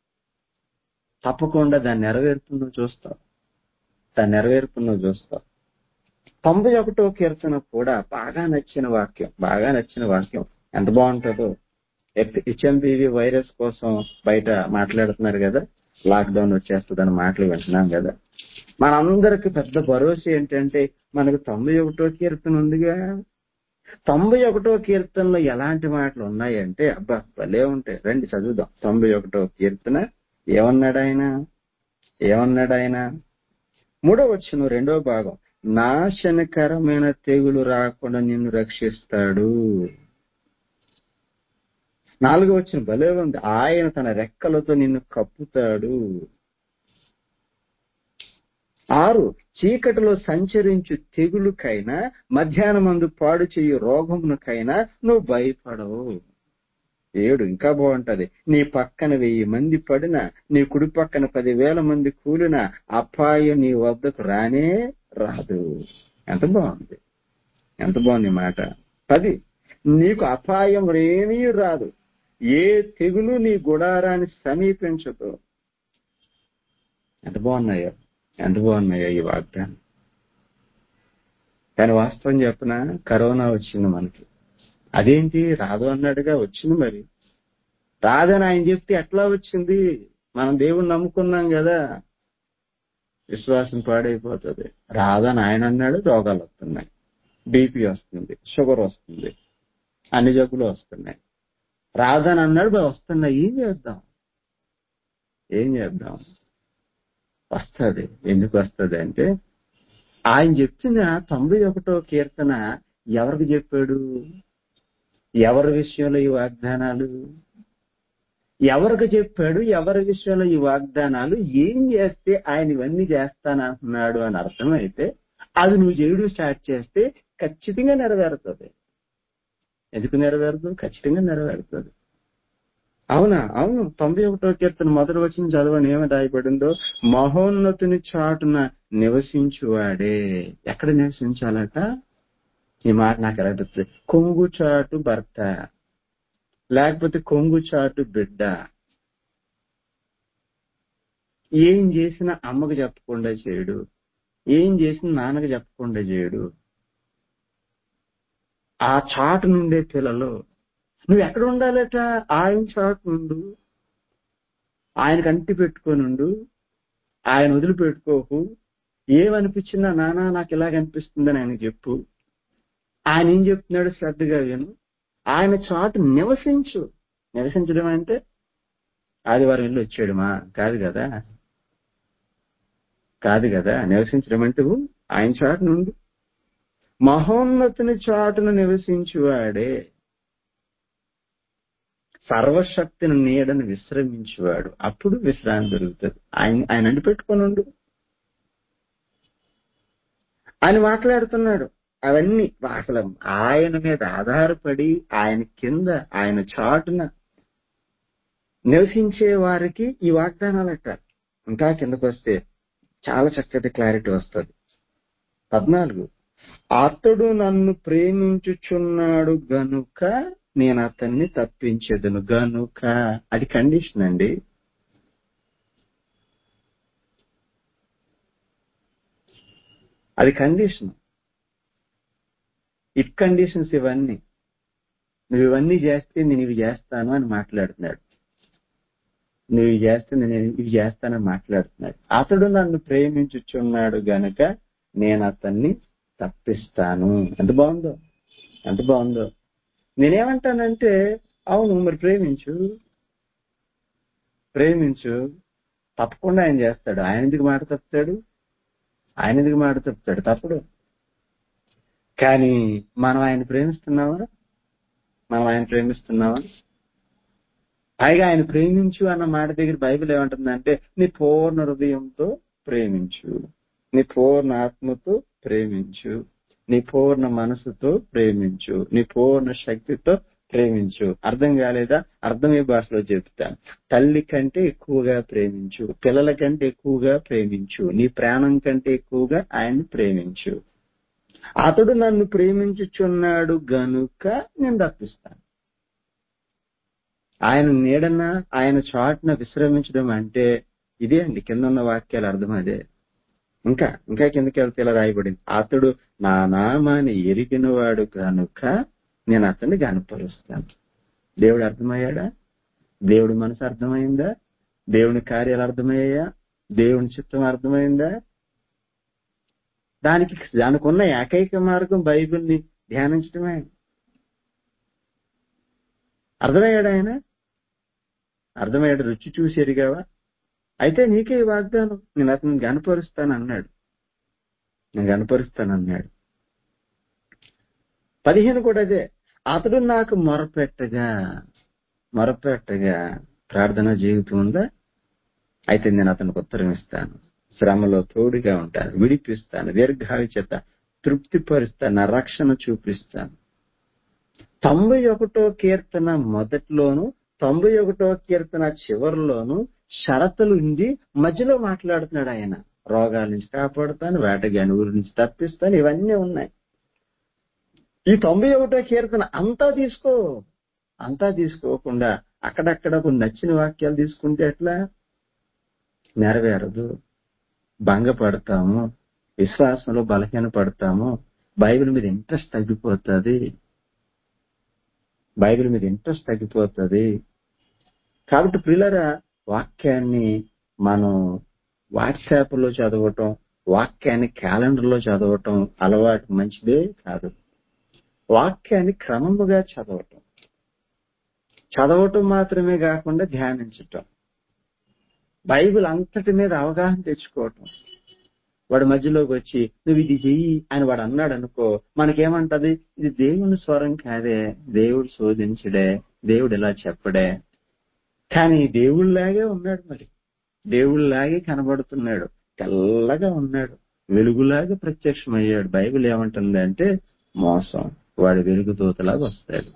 తప్పకుండా దాన్ని నెరవేర్పును చూస్తావు దాన్ని నెరవేర్పును చూస్తావు తొంభై ఒకటో కీర్తన కూడా బాగా నచ్చిన వాక్యం బాగా నచ్చిన వాక్యం ఎంత బాగుంటుందో హెచ్ఎంబివి వైరస్ కోసం బయట మాట్లాడుతున్నారు కదా లాక్డౌన్ వచ్చేస్తుందని మాటలు వింటున్నాం కదా మనందరికి పెద్ద భరోసా ఏంటంటే మనకు తొంభై ఒకటో కీర్తన ఉందిగా తొంభై ఒకటో కీర్తనలో ఎలాంటి మాటలు ఉన్నాయంటే అబ్బా భలే ఉంటాయి రండి చదువుదాం తొంభై ఒకటో కీర్తన ఏమన్నాడు ఆయన ఏమన్నాడు ఆయన మూడో వచ్చిన రెండో భాగం నాశనకరమైన తెగులు రాకుండా నిన్ను రక్షిస్తాడు నాలుగో వచ్చిన భలే ఉంది ఆయన తన రెక్కలతో నిన్ను కప్పుతాడు ఆరు చీకటిలో సంచరించు తెగులుకైనా మధ్యాహ్నమందు పాడు చేయు రోగమునకైనా నువ్వు భయపడవు ఏడు ఇంకా బాగుంటది నీ పక్కన వెయ్యి మంది పడినా నీ కుడి పక్కన పదివేల మంది కూలినా అపాయం నీ వద్దకు రానే రాదు ఎంత బాగుంది ఎంత బాగుంది ఈ మాట పది నీకు అపాయం ఏమీ రాదు ఏ తెగులు నీ గుడారాన్ని సమీపించదు ఎంత బాగున్నాయో ఎంత బాగున్నాయో ఈ వాగ్దానం కానీ వాస్తవం చెప్పిన కరోనా వచ్చింది మనకి అదేంటి రాదు అన్నాడుగా వచ్చింది మరి రాదని ఆయన చెప్తే ఎట్లా వచ్చింది మనం దేవుణ్ణి నమ్ముకున్నాం కదా విశ్వాసం పాడైపోతుంది రాదని ఆయన అన్నాడు రోగాలు వస్తున్నాయి బీపీ వస్తుంది షుగర్ వస్తుంది అన్ని జబ్బులు వస్తున్నాయి రాదని అన్నాడు మరి వస్తున్నాయి ఏం చేద్దాం ఏం చేద్దాం వస్తుంది ఎందుకు వస్తుంది అంటే ఆయన చెప్పిన తొంభై ఒకటో కీర్తన ఎవరికి చెప్పాడు ఎవరి విషయంలో ఈ వాగ్దానాలు ఎవరికి చెప్పాడు ఎవరి విషయంలో ఈ వాగ్దానాలు ఏం చేస్తే ఆయన ఇవన్నీ చేస్తానంటున్నాడు అని అర్థమైతే అది నువ్వు చేయడం స్టార్ట్ చేస్తే ఖచ్చితంగా నెరవేరుతుంది ఎందుకు నెరవేరదు ఖచ్చితంగా నెరవేరుతుంది అవునా అవును తొంభై ఒకటో కీర్తన మొదటి వచ్చిన చదవని ఏమి రాయబడిందో మహోన్నతుని చాటున నివసించువాడే ఎక్కడ నివసించాలట ఈ మాట నాకు ఎలా తెలుస్తుంది కొంగు చాటు భర్త లేకపోతే కొంగు చాటు బిడ్డ ఏం చేసినా అమ్మకు చెప్పకుండా చేయడు ఏం చేసినా నాన్నకు చెప్పకుండా చేయడు ఆ చాటు నుండే పిల్లలు నువ్వు ఎక్కడ ఉండాలట ఆయన చాటు నుండు ఆయన కంటి పెట్టుకోనుండు ఆయన వదిలిపెట్టుకోకు ఏమనిపించినా నానా నాకు ఇలాగ అనిపిస్తుందని ఆయన చెప్పు ఆయన ఏం చెప్తున్నాడు శ్రద్ధగా విను ఆయన చాటు నివసించు నివసించడం అంటే ఆదివారం ఇల్లు వచ్చేయడమా కాదు కదా కాదు కదా నివసించడం అంటే ఆయన చాటు నుండి మహోన్నతుని చాటును నివసించువాడే సర్వశక్తిని నీడను విశ్రమించేవాడు అప్పుడు విశ్రాంతి దొరుకుతుంది ఆయన ఆయన అండి పెట్టుకుని ఆయన మాట్లాడుతున్నాడు అవన్నీ అసలు ఆయన మీద ఆధారపడి ఆయన కింద ఆయన చాటున నివసించే వారికి ఈ వాగ్దానాలట ఇంకా కిందకు వస్తే చాలా చక్కటి క్లారిటీ వస్తుంది పద్నాలుగు అతడు నన్ను ప్రేమించుచున్నాడు గనుక నేను అతన్ని తప్పించేదను గనుక అది కండిషన్ అండి అది కండిషన్ ఇఫ్ కండిషన్స్ ఇవన్నీ నువ్వు ఇవన్నీ చేస్తే నేను ఇవి చేస్తాను అని మాట్లాడుతున్నాడు నువ్వు ఇవి చేస్తే నేను ఇవి చేస్తానని మాట్లాడుతున్నాడు అతడు నన్ను ప్రేమించుచున్నాడు గనుక నేను అతన్ని తప్పిస్తాను ఎంత బాగుందో ఎంత బాగుందో నేనేమంటానంటే అవును మరి ప్రేమించు ప్రేమించు తప్పకుండా ఆయన చేస్తాడు ఆయన ఎందుకు మాట తప్పుతాడు ఆయన ఎందుకు మాట తప్పుతాడు తప్పుడు కానీ మనం ఆయన ప్రేమిస్తున్నావా మనం ఆయన ప్రేమిస్తున్నావా పైగా ఆయన ప్రేమించు అన్న మాట దగ్గర బైబిల్ ఏమంటుందంటే నీ పూర్ణ హృదయంతో ప్రేమించు నీ పూర్ణ ఆత్మతో ప్రేమించు నీ పూర్ణ మనసుతో ప్రేమించు నీ పూర్ణ శక్తితో ప్రేమించు అర్థం కాలేదా అర్థమయ్యే భాషలో చెప్తాను తల్లి కంటే ఎక్కువగా ప్రేమించు పిల్లల కంటే ఎక్కువగా ప్రేమించు నీ ప్రాణం కంటే ఎక్కువగా ఆయన్ని ప్రేమించు అతడు నన్ను ప్రేమించుచున్నాడు గనుక నేను తప్పిస్తాను ఆయన నీడన ఆయన చాటున విశ్రమించడం అంటే ఇదే అండి కింద ఉన్న వాక్యాల అర్థం అదే ఇంకా ఇంకా కిందకి వెళ్తే ఇలా రాయబడింది అతడు నా నామాన్ని ఎరిగినవాడు కనుక నేను అతన్ని గనపరుస్తాను దేవుడు అర్థమయ్యాడా దేవుడు మనసు అర్థమైందా దేవుని కార్యాలు అర్థమయ్యాయా దేవుని చిత్తం అర్థమైందా దానికి దానికి ఉన్న ఏకైక మార్గం బైబిల్ని ధ్యానించడమే అర్థమయ్యాడు ఆయన అర్థమయ్యాడు రుచి చూసి ఎరిగావా అయితే నీకే ఈ వాగ్దానం నేను అతను గనపరుస్తాను అన్నాడు నేను గనపరుస్తాను అన్నాడు పదిహేను కూడా అదే అతడు నాకు మొరపెట్టగా మొరపెట్టగా ప్రార్థన జీవితం ఉందా అయితే నేను అతనికి ఉత్తరం ఇస్తాను శ్రమలో తోడుగా ఉంటాను విడిపిస్తాను దీర్ఘాయు చేత తృప్తిపరుస్తాను నా రక్షణ చూపిస్తాను తొంభై ఒకటో కీర్తన మొదట్లోను తొంభై ఒకటో కీర్తన చివరిలోను షరతులు ఉంది మధ్యలో మాట్లాడుతున్నాడు ఆయన రోగాల నుంచి కాపాడుతాను వేటగాని ఊరి నుంచి తప్పిస్తాను ఇవన్నీ ఉన్నాయి ఈ తొంభై ఒకటో కీర్తన అంతా తీసుకో అంతా తీసుకోకుండా అక్కడక్కడ కొన్ని నచ్చిన వాక్యాలు తీసుకుంటే ఎట్లా నెరవేరదు భంగపడతాము విశ్వాసంలో బలహీన పడతాము బైబిల్ మీద ఇంట్రెస్ట్ తగ్గిపోతుంది బైబిల్ మీద ఇంట్రెస్ట్ తగ్గిపోతుంది కాబట్టి పిల్లరా వాక్యాన్ని మనం వాట్సాప్ లో చదవటం వాక్యాన్ని క్యాలెండర్ లో చదవటం అలవాటు మంచిదే కాదు వాక్యాన్ని క్రమముగా చదవటం చదవటం మాత్రమే కాకుండా ధ్యానించటం బైబిల్ అంతటి మీద అవగాహన తెచ్చుకోవటం వాడు మధ్యలోకి వచ్చి నువ్వు ఇది చెయ్యి అని వాడు అన్నాడు అనుకో మనకేమంటది ఇది దేవుని స్వరం కాదే దేవుడు శోధించడే దేవుడు ఇలా చెప్పడే కానీ దేవుళ్ళలాగే ఉన్నాడు మరి దేవుళ్ళలాగే కనబడుతున్నాడు తెల్లగా ఉన్నాడు వెలుగులాగా ప్రత్యక్షమయ్యాడు బైబిల్ ఏమంటుంది అంటే మోసం వాడు వెలుగుతూతలాగా వస్తాడు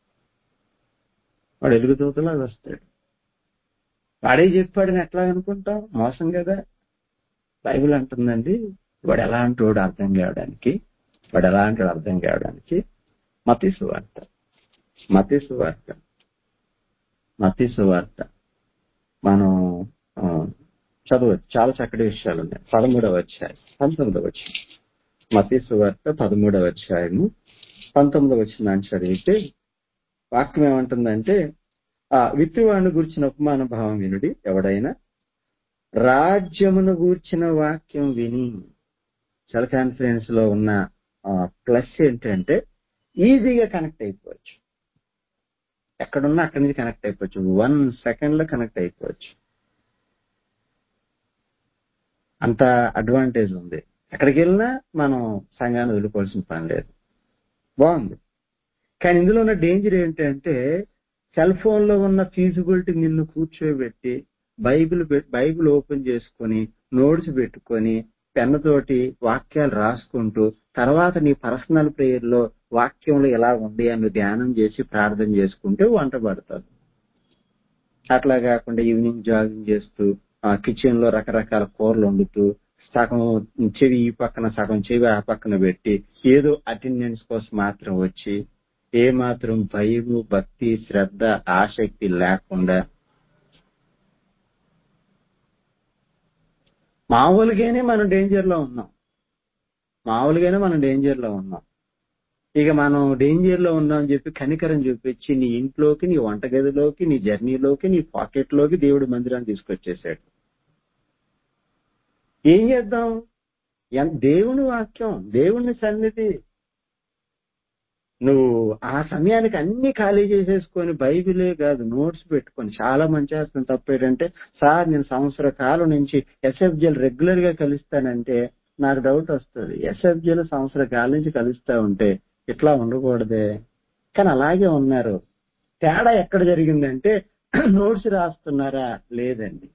వాడు వెలుగుతూతలాగా వస్తాడు వాడే చెప్పాడని ఎట్లా అనుకుంటాం మోసం కదా బైబిల్ అంటుందండి వాడు ఎలా అంటాడు అర్థం కావడానికి వాడు ఎలా అంటాడు అర్థం కావడానికి మతి సువార్త మతి సువార్త మతి సువార్త మనం ఆ, చదవచ్చు చాలా చక్కటి విషయాలు ఉన్నాయి పదమూడవ అధ్యాయం పంతొమ్మిదవ వచ్చిన మతి సువార్త పదమూడవ అధ్యాయము పంతొమ్మిదవ వచ్చిన చదివితే వాక్యం ఏమంటుందంటే ఆ విత్తువాణ్ణి గురించిన ఉపమాన భావం వినుడి ఎవడైనా రాజ్యమును గూర్చిన వాక్యం విని సెల్ కాన్ఫరెన్స్ లో ఉన్న ప్లస్ ఏంటంటే ఈజీగా కనెక్ట్ అయిపోవచ్చు ఎక్కడున్నా అక్కడి నుంచి కనెక్ట్ అయిపోవచ్చు వన్ సెకండ్ లో కనెక్ట్ అయిపోవచ్చు అంత అడ్వాంటేజ్ ఉంది ఎక్కడికి వెళ్ళినా మనం సంఘాన్ని వదులుకోవాల్సిన పని లేదు బాగుంది కానీ ఇందులో ఉన్న డేంజర్ ఏంటంటే సెల్ ఫోన్ లో ఉన్న ఫీజిబిలిటీ నిన్ను కూర్చోబెట్టి బైబిల్ పెట్- బైబిల్ ఓపెన్ చేసుకొని నోట్స్ పెట్టుకొని పెన్నతోటి వాక్యాలు రాసుకుంటూ తర్వాత నీ పర్సనల్ ప్రేయర్ లో వాక్యంలో ఎలా ఉంది అని ధ్యానం చేసి ప్రార్థన చేసుకుంటే వంట పడతారు అట్లా కాకుండా ఈవినింగ్ జాగింగ్ చేస్తూ ఆ కిచెన్ లో రకరకాల కూరలు వండుతూ సగం చెవి ఈ పక్కన సగం చెవి ఆ పక్కన పెట్టి ఏదో అటెండెన్స్ కోసం మాత్రం వచ్చి ఏ మాత్రం భయము భక్తి శ్రద్ధ ఆసక్తి లేకుండా మామూలుగానే మనం డేంజర్ లో ఉన్నాం మామూలుగానే మనం డేంజర్ లో ఉన్నాం ఇక మనం డేంజర్ లో ఉన్నాం అని చెప్పి కనికరం చూపించి నీ ఇంట్లోకి నీ వంటగదిలోకి నీ జర్నీలోకి నీ పాకెట్ లోకి దేవుడి మందిరాన్ని తీసుకొచ్చేసాడు ఏం చేద్దాం ఎన్- దేవుని వాక్యం దేవుని సన్నిధి నువ్వు ఆ సమయానికి అన్ని ఖాళీ చేసేసుకొని బైబిలే కాదు నోట్స్ పెట్టుకొని చాలా మంచి చేస్తున్న తప్పు ఏంటంటే సార్ నేను సంవత్సర కాలం నుంచి ఎస్ఎఫ్జెల్ రెగ్యులర్ గా కలుస్తానంటే నాకు డౌట్ వస్తుంది ఎస్ఎఫ్జెల్ సంవత్సర కాలం నుంచి కలుస్తా ఉంటే ఇట్లా ఉండకూడదే కానీ అలాగే ఉన్నారు తేడా ఎక్కడ జరిగిందంటే నోట్స్ రాస్తున్నారా లేదండి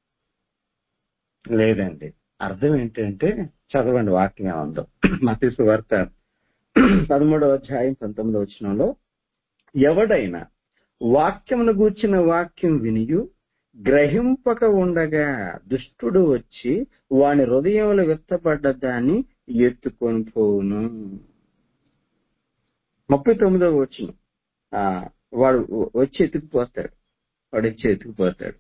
లేదండి అర్థం ఏంటంటే చదవండి వాక్యం ఏముందో మతీసు వార్త పదమూడవ అధ్యాయం పంతొమ్మిదవ వచనంలో ఎవడైనా వాక్యమును గూర్చిన వాక్యం వినియు గ్రహింపక ఉండగా దుష్టుడు వచ్చి వాని హృదయంలో విత్తపడ్డ దాన్ని ఎత్తుకొని పోవును ముప్పై తొమ్మిదవ వచ్చిన వాడు వచ్చి ఎత్తుకుపోతాడు వాడు వచ్చి ఎత్తుకుపోతాడు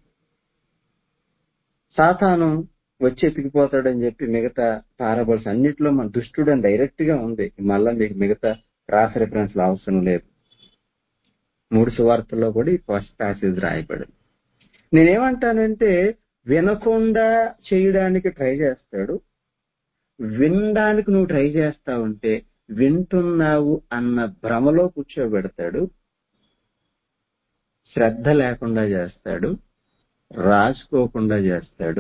సాతాను వచ్చి ఎత్తుకుపోతాడని చెప్పి మిగతా పారబల్స్ అన్నిట్లో మన దుష్టుడు అని డైరెక్ట్ గా ఉంది మళ్ళా మీకు మిగతా క్రాస్ రిఫరెన్స్ అవసరం లేదు మూడు సువార్తల్లో కూడా ఈ ఫస్ట్ ప్యాసేజ్ రాయబడింది నేనేమంటానంటే వినకుండా చేయడానికి ట్రై చేస్తాడు వినడానికి నువ్వు ట్రై చేస్తా ఉంటే వింటున్నావు అన్న భ్రమలో కూర్చోబెడతాడు శ్రద్ధ లేకుండా చేస్తాడు రాసుకోకుండా చేస్తాడు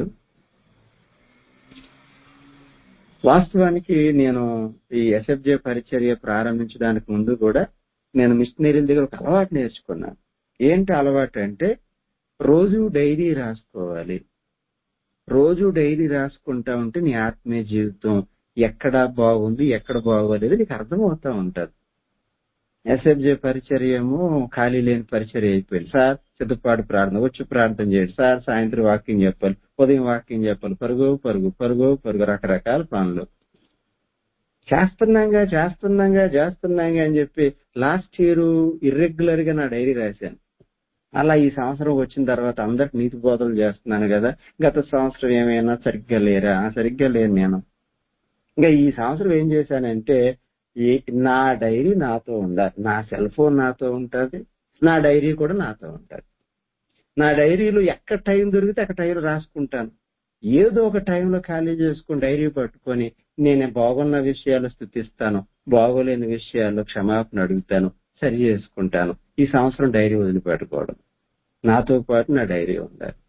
వాస్తవానికి నేను ఈ ఎస్ఎఫ్జే పరిచర్య ప్రారంభించడానికి ముందు కూడా నేను మిషనరీల దగ్గర ఒక అలవాటు నేర్చుకున్నాను ఏంటి అలవాటు అంటే రోజు డైరీ రాసుకోవాలి రోజు డైరీ రాసుకుంటా ఉంటే నీ ఆత్మీయ జీవితం ఎక్కడ బాగుంది ఎక్కడ బాగోలేదు నీకు అర్థమవుతా ఉంటది ఎస్ఎఫ్జే పరిచర్యము ఖాళీ లేని పరిచర్య అయిపోయింది సార్ సిద్ధపాటు ప్రార్థన వచ్చి ప్రార్థన చేయండి సార్ సాయంత్రం వాకింగ్ చెప్పాలి ఉదయం వాకింగ్ చెప్పాలి పరుగు పరుగు పరుగు పరుగు రకరకాల పనులు చేస్తున్నాంగా చేస్తున్నాంగా చేస్తున్నాంగా అని చెప్పి లాస్ట్ ఇయర్ ఇర్రెగ్యులర్ గా నా డైరీ రాశాను అలా ఈ సంవత్సరం వచ్చిన తర్వాత అందరికి నీతి బోధలు చేస్తున్నాను కదా గత సంవత్సరం ఏమైనా సరిగ్గా లేరా ఆ, సరిగ్గా లేరు నేను ఇంకా ఈ సంవత్సరం ఏం చేశానంటే ఈ నా డైరీ నాతో ఉండాలి నా సెల్ ఫోన్ నాతో ఉంటది నా డైరీ కూడా నాతో ఉంటది నా డైరీలో ఎక్కడ టైం దొరికితే అక్కడ టైం రాసుకుంటాను ఏదో ఒక టైంలో ఖాళీ చేసుకుని డైరీ పట్టుకొని నేను బాగున్న విషయాలు స్థుతిస్తాను బాగోలేని విషయాల్లో క్షమాపణ అడుగుతాను సరి చేసుకుంటాను ఈ సంవత్సరం డైరీ వదిలిపెట్టుకోవడం నాతో పాటు నా డైరీ ఉండాలి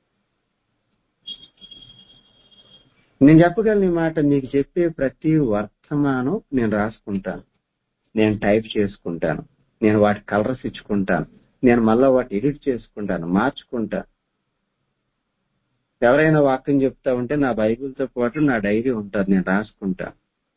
నేను చెప్పగలను ఈ మాట మీకు చెప్పే ప్రతి వర్తమానం నేను రాసుకుంటాను నేను టైప్ చేసుకుంటాను నేను వాటి కలర్స్ ఇచ్చుకుంటాను నేను మళ్ళా వాటి ఎడిట్ చేసుకుంటాను మార్చుకుంటాను ఎవరైనా వాక్యం చెప్తా ఉంటే నా బైబిల్తో పాటు నా డైరీ ఉంటుంది నేను రాసుకుంటాను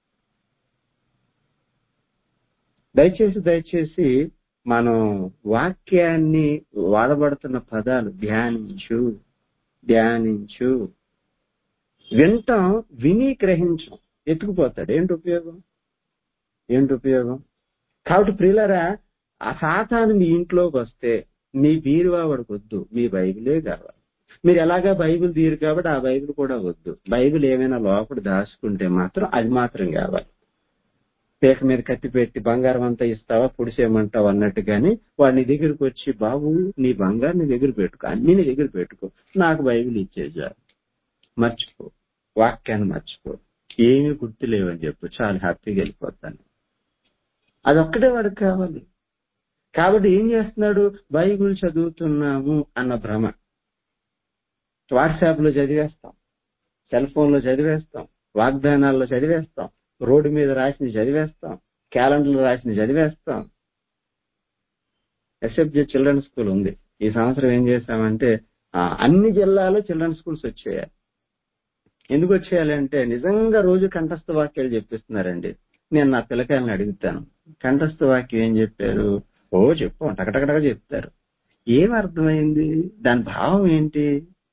దయచేసి దయచేసి మనం వాక్యాన్ని వాడబడుతున్న పదాలు ధ్యానించు ధ్యానించు వింటాం విని గ్రహించం ఎత్తుకుపోతాడు ఏంటి ఉపయోగం ఏంటి ఉపయోగం కాబట్టి ప్రియులరా ఆ సాతాను మీ ఇంట్లోకి వస్తే మీ బీరువా వాడికి వద్దు మీ బైబిలే కావాలి మీరు ఎలాగా బైబిల్ తీరు కాబట్టి ఆ బైబిల్ కూడా వద్దు బైబిల్ ఏమైనా లోపల దాచుకుంటే మాత్రం అది మాత్రం కావాలి పేక మీద కత్తి పెట్టి బంగారం అంతా ఇస్తావా పుడిసేయమంటావా అన్నట్టుగాని వాడు నీ దగ్గరికి వచ్చి బాబు నీ బంగారు నీ దగ్గర పెట్టుకో అన్ని నీ దగ్గర పెట్టుకో నాకు బైబిల్ ఇచ్చేజారు మర్చిపో వాక్యాన్ని మర్చిపో ఏమీ గుర్తు లేవని చెప్పు చాలా హ్యాపీగా వెళ్ళిపోతాను అదొక్కడే వాడికి కావాలి కాబట్టి ఏం చేస్తున్నాడు బైబిల్ చదువుతున్నాము అన్న భ్రమ వాట్సాప్ లో చదివేస్తాం సెల్ ఫోన్ లో చదివేస్తాం వాగ్దానాల్లో చదివేస్తాం రోడ్డు మీద రాసిన చదివేస్తాం క్యాలెండర్ రాసిన చదివేస్తాం ఎస్ఎఫ్జే చిల్డ్రన్ స్కూల్ ఉంది ఈ సంవత్సరం ఏం చేశామంటే ఆ, అన్ని జిల్లాలో చిల్డ్రన్ స్కూల్స్ వచ్చాయి ఎందుకు వచ్చేయాలంటే నిజంగా రోజు కంఠస్థ వాక్యాలు చెప్పిస్తున్నారండి నేను నా పిల్లకాయలను అడుగుతాను కంఠస్థ వాక్యం ఏం చెప్పారు ఓ చెప్పు టకటకటగా చెప్తారు ఏం అర్థమైంది దాని భావం ఏంటి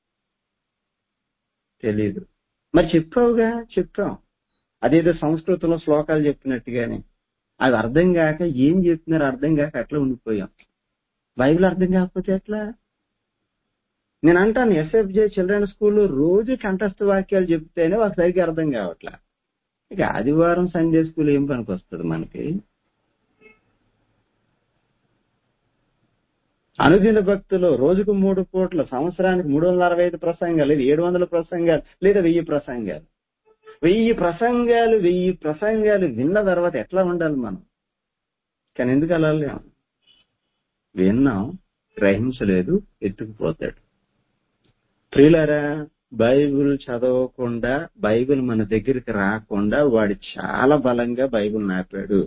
తెలీదు మరి చెప్పావుగా చెప్పాం అదేదో సంస్కృతంలో శ్లోకాలు చెప్పినట్టుగానే అది అర్థం కాక ఏం చెప్తున్నారు అర్థం కాక అట్లా ఉండిపోయాం బైబిల్ అర్థం కాకపోతే ఎట్లా నేను అంటాను ఎస్ఎఫ్జే చిల్డ్రన్ స్కూల్లో రోజు కంఠస్థ వాక్యాలు చెప్తేనే వాళ్ళకి సరిగ్గా అర్థం కావట్లా ఇక ఆదివారం సండే స్కూల్ ఏం పనికి వస్తుంది మనకి అనుదిన భక్తులు రోజుకు మూడు పూట్ల సంవత్సరానికి మూడు వందల అరవై ఐదు ప్రసంగాలు లేదా ఏడు వందల ప్రసంగాలు లేదా వెయ్యి ప్రసంగాలు వెయ్యి ప్రసంగాలు వెయ్యి ప్రసంగాలు విన్న తర్వాత ఎట్లా ఉండాలి మనం కానీ ఎందుకు అలా లేం? విన్నాం గ్రహించలేదు ఎత్తుకుపోతాడు ప్రియులరా బైబిల్ చదవకుండా బైబిల్ మన దగ్గరికి రాకుండా వాడు చాలా బలంగా బైబిల్ నాపాడు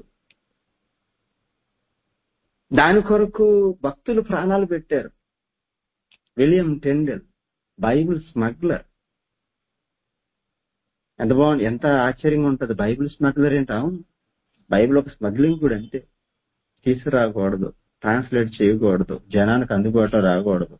దాని కొరకు భక్తులు ప్రాణాలు పెట్టారు విలియం టెండెల్ బైబిల్ స్మగ్లర్ ఎంత బాగుంది ఎంత ఆశ్చర్యంగా ఉంటది బైబిల్ స్మగ్లర్ ఏంటి అవును బైబిల్ ఒక స్మగ్లింగ్ కూడా అంతే తీసుకురాకూడదు ట్రాన్స్లేట్ చేయకూడదు జనానికి అందుబాటులో రాకూడదు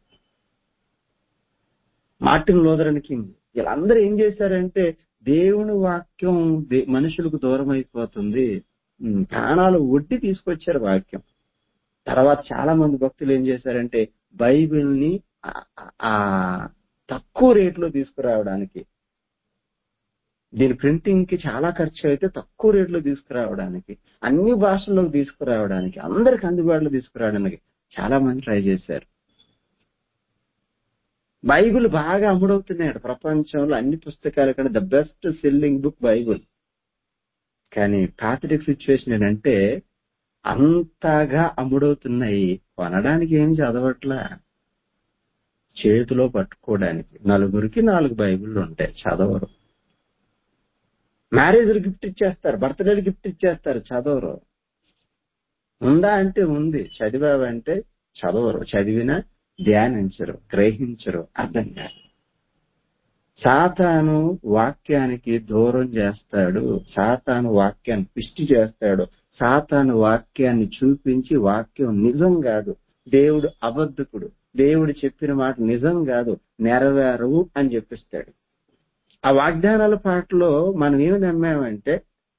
మార్టిన్ లోదరన్ కింగ్ వీళ్ళందరూ ఏం చేశారంటే దేవుని వాక్యం దే- మనుషులకు దూరం అయిపోతుంది ఉమ్, ప్రాణాలు ఒడ్డి తీసుకొచ్చారు వాక్యం తర్వాత చాలా మంది భక్తులు ఏం చేశారంటే బైబిల్ ని ఆ- ఆ తక్కువ రేట్లో తీసుకురావడానికి దీని ప్రింటింగ్ కి చాలా ఖర్చు అయితే తక్కువ రేట్లో తీసుకురావడానికి అన్ని భాషల్లోకి తీసుకురావడానికి అందరికి అందుబాటులో తీసుకురావడానికి చాలా మంది ట్రై చేశారు బైబిల్ బాగా అమ్ముడవుతున్నాడు ప్రపంచంలో అన్ని పుస్తకాల కన్నా the best selling book Bible కానీ పాథటిక్ సిచ్యువేషన్ ఏంటంటే అంతగా అమ్ముడవుతున్నాయి కొనడానికి ఏం చదవట్లా చేతిలో పట్టుకోవడానికి నలుగురికి నాలుగు బైబిళ్ళు ఉంటాయి చదవరు మ్యారేజ్ గిఫ్ట్ ఇచ్చేస్తారు బర్త్డే గిఫ్ట్ ఇచ్చేస్తారు చదవరు ఉందా అంటే ఉంది చదివావంటే చదవరు చదివినా ధ్యానించరు గ్రహించరు అర్థం కాదు సాతాను వాక్యానికి దూరం చేస్తాడు సాతాను వాక్యాన్ని పిష్టి చేస్తాడు సాతాను వాక్యాన్ని చూపించి వాక్యం నిజం కాదు దేవుడు అబద్ధకుడు దేవుడు చెప్పిన మాట నిజం కాదు నెరవేరవు అని చెప్పిస్తాడు ఆ వాగ్దానాల పాటలో మనం ఏమి నమ్మామంటే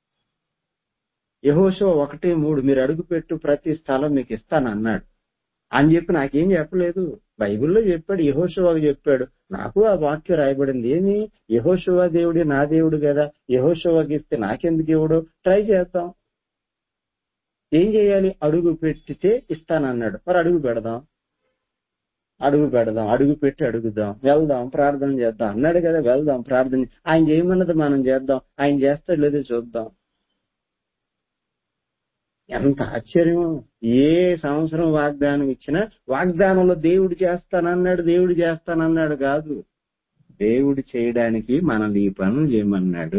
యహోషో ఒకటి మూడు మీరు అడుగుపెట్టు ప్రతి స్థలం మీకు ఇస్తాను అన్నాడు అని చెప్పి నాకేం చెప్పలేదు బైబిల్లో చెప్పాడు యహోషువాకు చెప్పాడు నాకు ఆ వాక్యం రాయబడింది ఏమి యహోషువా దేవుడి నా దేవుడు కదా యహోషువాకి ఇస్తే నాకెందుకు ఇవ్వడు ట్రై చేద్దాం ఏం చేయాలి అడుగు పెట్టితే ఇస్తానన్నాడు మరి అడుగు పెడదాం అడుగు పెడదాం అడుగు పెట్టి అడుగుదాం వెళ్దాం ప్రార్థన చేద్దాం అన్నాడు కదా వెళ్దాం ప్రార్థన ఆయన చేయమన్నది మనం చేద్దాం ఆయన చేస్తాడు లేదో చూద్దాం ఎంత ఆశ్చర్యం ఏ సంవత్సరం వాగ్దానం ఇచ్చినా వాగ్దానంలో దేవుడు చేస్తానన్నాడు దేవుడు చేస్తానన్నాడు కాదు దేవుడు చేయడానికి మనల్ని ఈ పనులు చేయమన్నాడు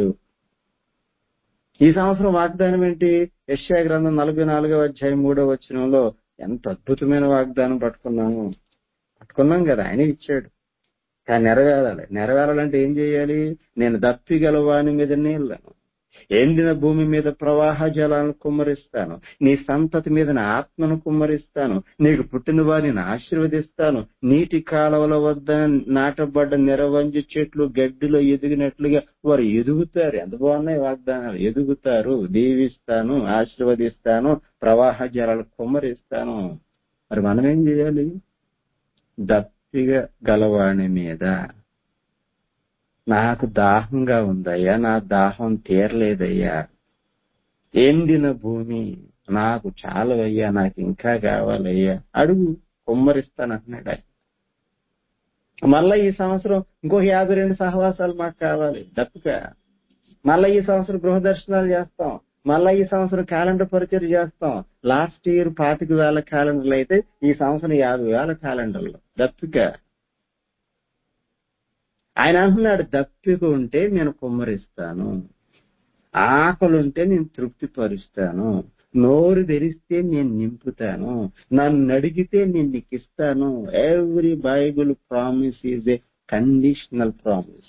ఈ సంవత్సరం వాగ్దానం ఏంటి యశ్యా గ్రంథం నలభై నాలుగో అధ్యాయం మూడో వచనంలో ఎంత అద్భుతమైన వాగ్దానం పట్టుకున్నాము పట్టుకున్నాం కదా ఆయన ఇచ్చాడు కానీ నెరవేరాలి నెరవేరాలంటే ఏం చేయాలి నేను దప్పిగల వాని మీద నీళ్లను ఎండిన భూమి మీద ప్రవాహ జలాలను కుమ్మరిస్తాను నీ సంతతి మీద నా ఆత్మను కుమ్మరిస్తాను నీకు పుట్టిన వారిని ఆశీర్వదిస్తాను నీటి కాలువల వద్ద నాటబడ్డ నిరవంజి చెట్లు గడ్డిలో ఎదిగినట్లుగా వారు ఎదుగుతారు ఎంత బాగున్నాయి వాగ్దానాలు ఎదుగుతారు దీవిస్తాను ఆశీర్వదిస్తాను ప్రవాహ జలాలు కుమ్మరిస్తాను మరి మనం ఏం చేయాలి దప్పిగా గలవాణి మీద నాకు దాహంగా ఉందయ్యా నా దాహం తీరలేదయ్యా ఎండిన భూమి నాకు చాలవయ్యా నాకు ఇంకా కావాలయ్యా అడుగు కుమ్మరిస్తానంటున్నాడు ఆయన మళ్ళా ఈ సంవత్సరం ఇంకో యాభై రెండు సహవాసాలు మాకు కావాలి దప్పుగా మళ్ళా ఈ సంవత్సరం గృహ దర్శనాలు చేస్తాం మళ్ళా ఈ సంవత్సరం క్యాలెండర్ పరిచయం చేస్తాం లాస్ట్ ఇయర్ పాతిక వేల క్యాలెండర్లు అయితే ఈ సంవత్సరం యాభై వేల క్యాలెండర్లు దప్పిక ఆయన అంటున్నాడు దప్పిక ఉంటే నేను కుమ్మరిస్తాను ఆకలి ఉంటే నేను తృప్తి పరుస్తాను నోరు తెరిస్తే నేను నింపుతాను నన్ను అడిగితే నేను నీకు ఇస్తాను every Bible promise is a conditional promise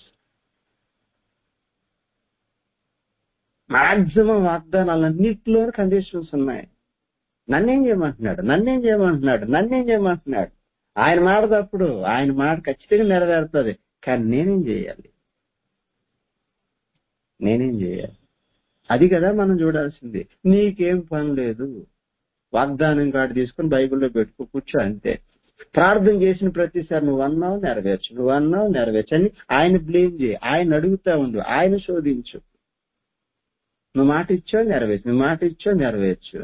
maximum వాగ్దానాలన్నింటిలో కండిషన్స్ ఉన్నాయి నన్నేం చేయమంటున్నాడు నన్నేం చేయమంటున్నాడు నన్నేం చేయమంటున్నాడు ఆయన మాట తప్పుడు ఆయన మాట ఖచ్చితంగా నెరవేరుతుంది కానీ నేనేం చేయాలి నేనేం చేయాలి అది కదా మనం చూడాల్సింది నీకేం పని లేదు వాగ్దానం కార్డు తీసుకుని బైబిల్లో పెట్టుకో కూర్చో అంతే ప్రార్థన చేసిన ప్రతిసారి నువ్వు అన్నావు నెరవేర్చు నువ్వు అన్నావు నెరవేర్చు అని ఆయన బ్లేమ్ చేయి ఆయన అడుగుతా ఉండు ఆయన శోధించు నువ్వు మాట ఇచ్చో నెరవేర్చు నువ్వు మాట ఇచ్చో నెరవేర్చు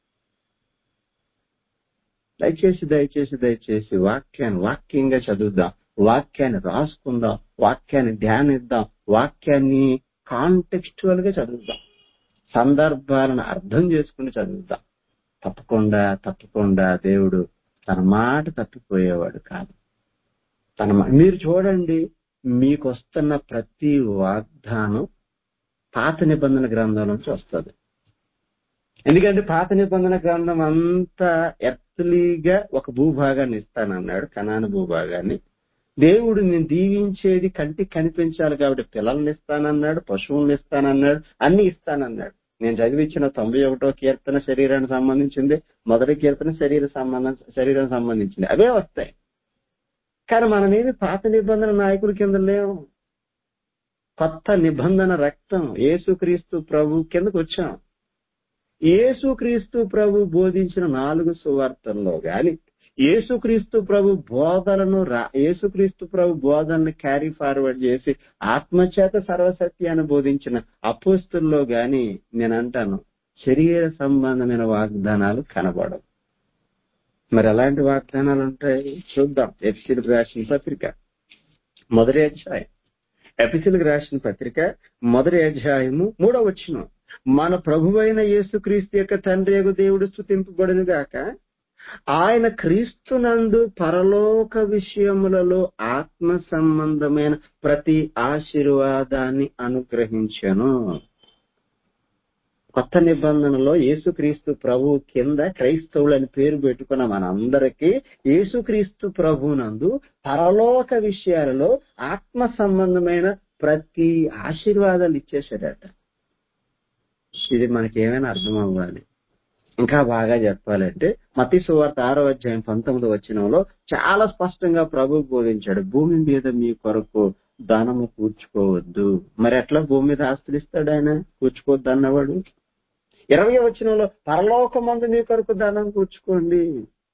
దయచేసి దయచేసి దయచేసి వాక్యాన్ని వాక్యంగా చదువుదాం వాక్యాన్ని రాసుకుందాం వాక్యాన్ని ధ్యానిద్దాం వాక్యాన్ని కాంటెక్స్చువల్ గా చదువుదాం సందర్భాలను అర్థం చేసుకుని చదువుదాం తప్పకుండా తప్పకుండా దేవుడు తన మాట తప్పిపోయేవాడు కాదు తన మా- మీరు చూడండి మీకు వస్తున్న ప్రతి వాగ్దానం పాత నిబంధన గ్రంథం నుంచి వస్తుంది ఎందుకంటే పాత నిబంధన గ్రంథం అంతా ఎర్త్లీగా ఒక భూభాగాన్ని ఇస్తానన్నాడు కనాన భూభాగాన్ని దేవుడు నేను దీవించేది కంటికి కనిపించాలి కాబట్టి పిల్లల్ని ఇస్తానన్నాడు పశువుల్ని ఇస్తానన్నాడు అన్ని ఇస్తానన్నాడు నేను చదివించిన తొంభై ఒకటో కీర్తన శరీరానికి సంబంధించింది మొదటి కీర్తన శరీర సంబంధం శరీరం సంబంధించింది అవే వస్తాయి కానీ మనమేమి పాత నిబంధన నాయకుడి కింద లేవు కొత్త నిబంధన రక్తం యేసుక్రీస్తు ప్రభు కిందకు వచ్చాం యేసుక్రీస్తు ప్రభు బోధించిన నాలుగు సువార్తల్లో గాని యేసుక్రీస్తు ప్రభు బోధనను రా యేసుక్రీస్తు ప్రభు బోధనను క్యారీ ఫార్వర్డ్ చేసి ఆత్మచేత సర్వసత్యాన్ని బోధించిన అపోస్తుల్లో గాని నేను అంటాను శరీర సంబంధమైన వాగ్దానాలు కనబడవు మరి ఎలాంటి వాగ్దానాలు ఉంటాయి చూద్దాం ఎఫ్సిల్ రాసిన పత్రిక మొదటి అధ్యాయం ఎపిసిల్కి రాసిన పత్రిక మొదటి అధ్యాయము మూడవ వచ్చిన మన ప్రభువైన యేసుక్రీస్తు యొక్క తండ్రి యొక్క దేవుడు స్థుతింపబడిన గాక ఆయన క్రీస్తునందు పరలోక విషయములలో ఆత్మ సంబంధమైన ప్రతి ఆశీర్వాదాన్ని అనుగ్రహించను కొత్త నిబంధనలో యేసుక్రీస్తు ప్రభు కింద క్రైస్తవులు అని పేరు పెట్టుకున్న మనందరికీ యేసుక్రీస్తు ప్రభునందు పరలోక విషయాలలో ఆత్మ సంబంధమైన ప్రతి ఆశీర్వాదాలు ఇచ్చేశాడట ఇది మనకి ఏమైనా అర్థం అవ్వాలి ఇంకా బాగా చెప్పాలంటే మతి సువార్త ఆరో అధ్యాయం పంతొమ్మిది వచ్చినంలో చాలా స్పష్టంగా ప్రభు బోధించాడు భూమి మీద మీ కొరకు ధనము కూర్చుకోవద్దు మరి ఎట్లా భూమి మీద ఆస్తులు ఇస్తాడు ఆయన కూర్చుకోవద్దు అన్నవాడు ఇరవై వచ్చినంలో పరలోకమందు మీ కొరకు ధనం కూర్చుకోండి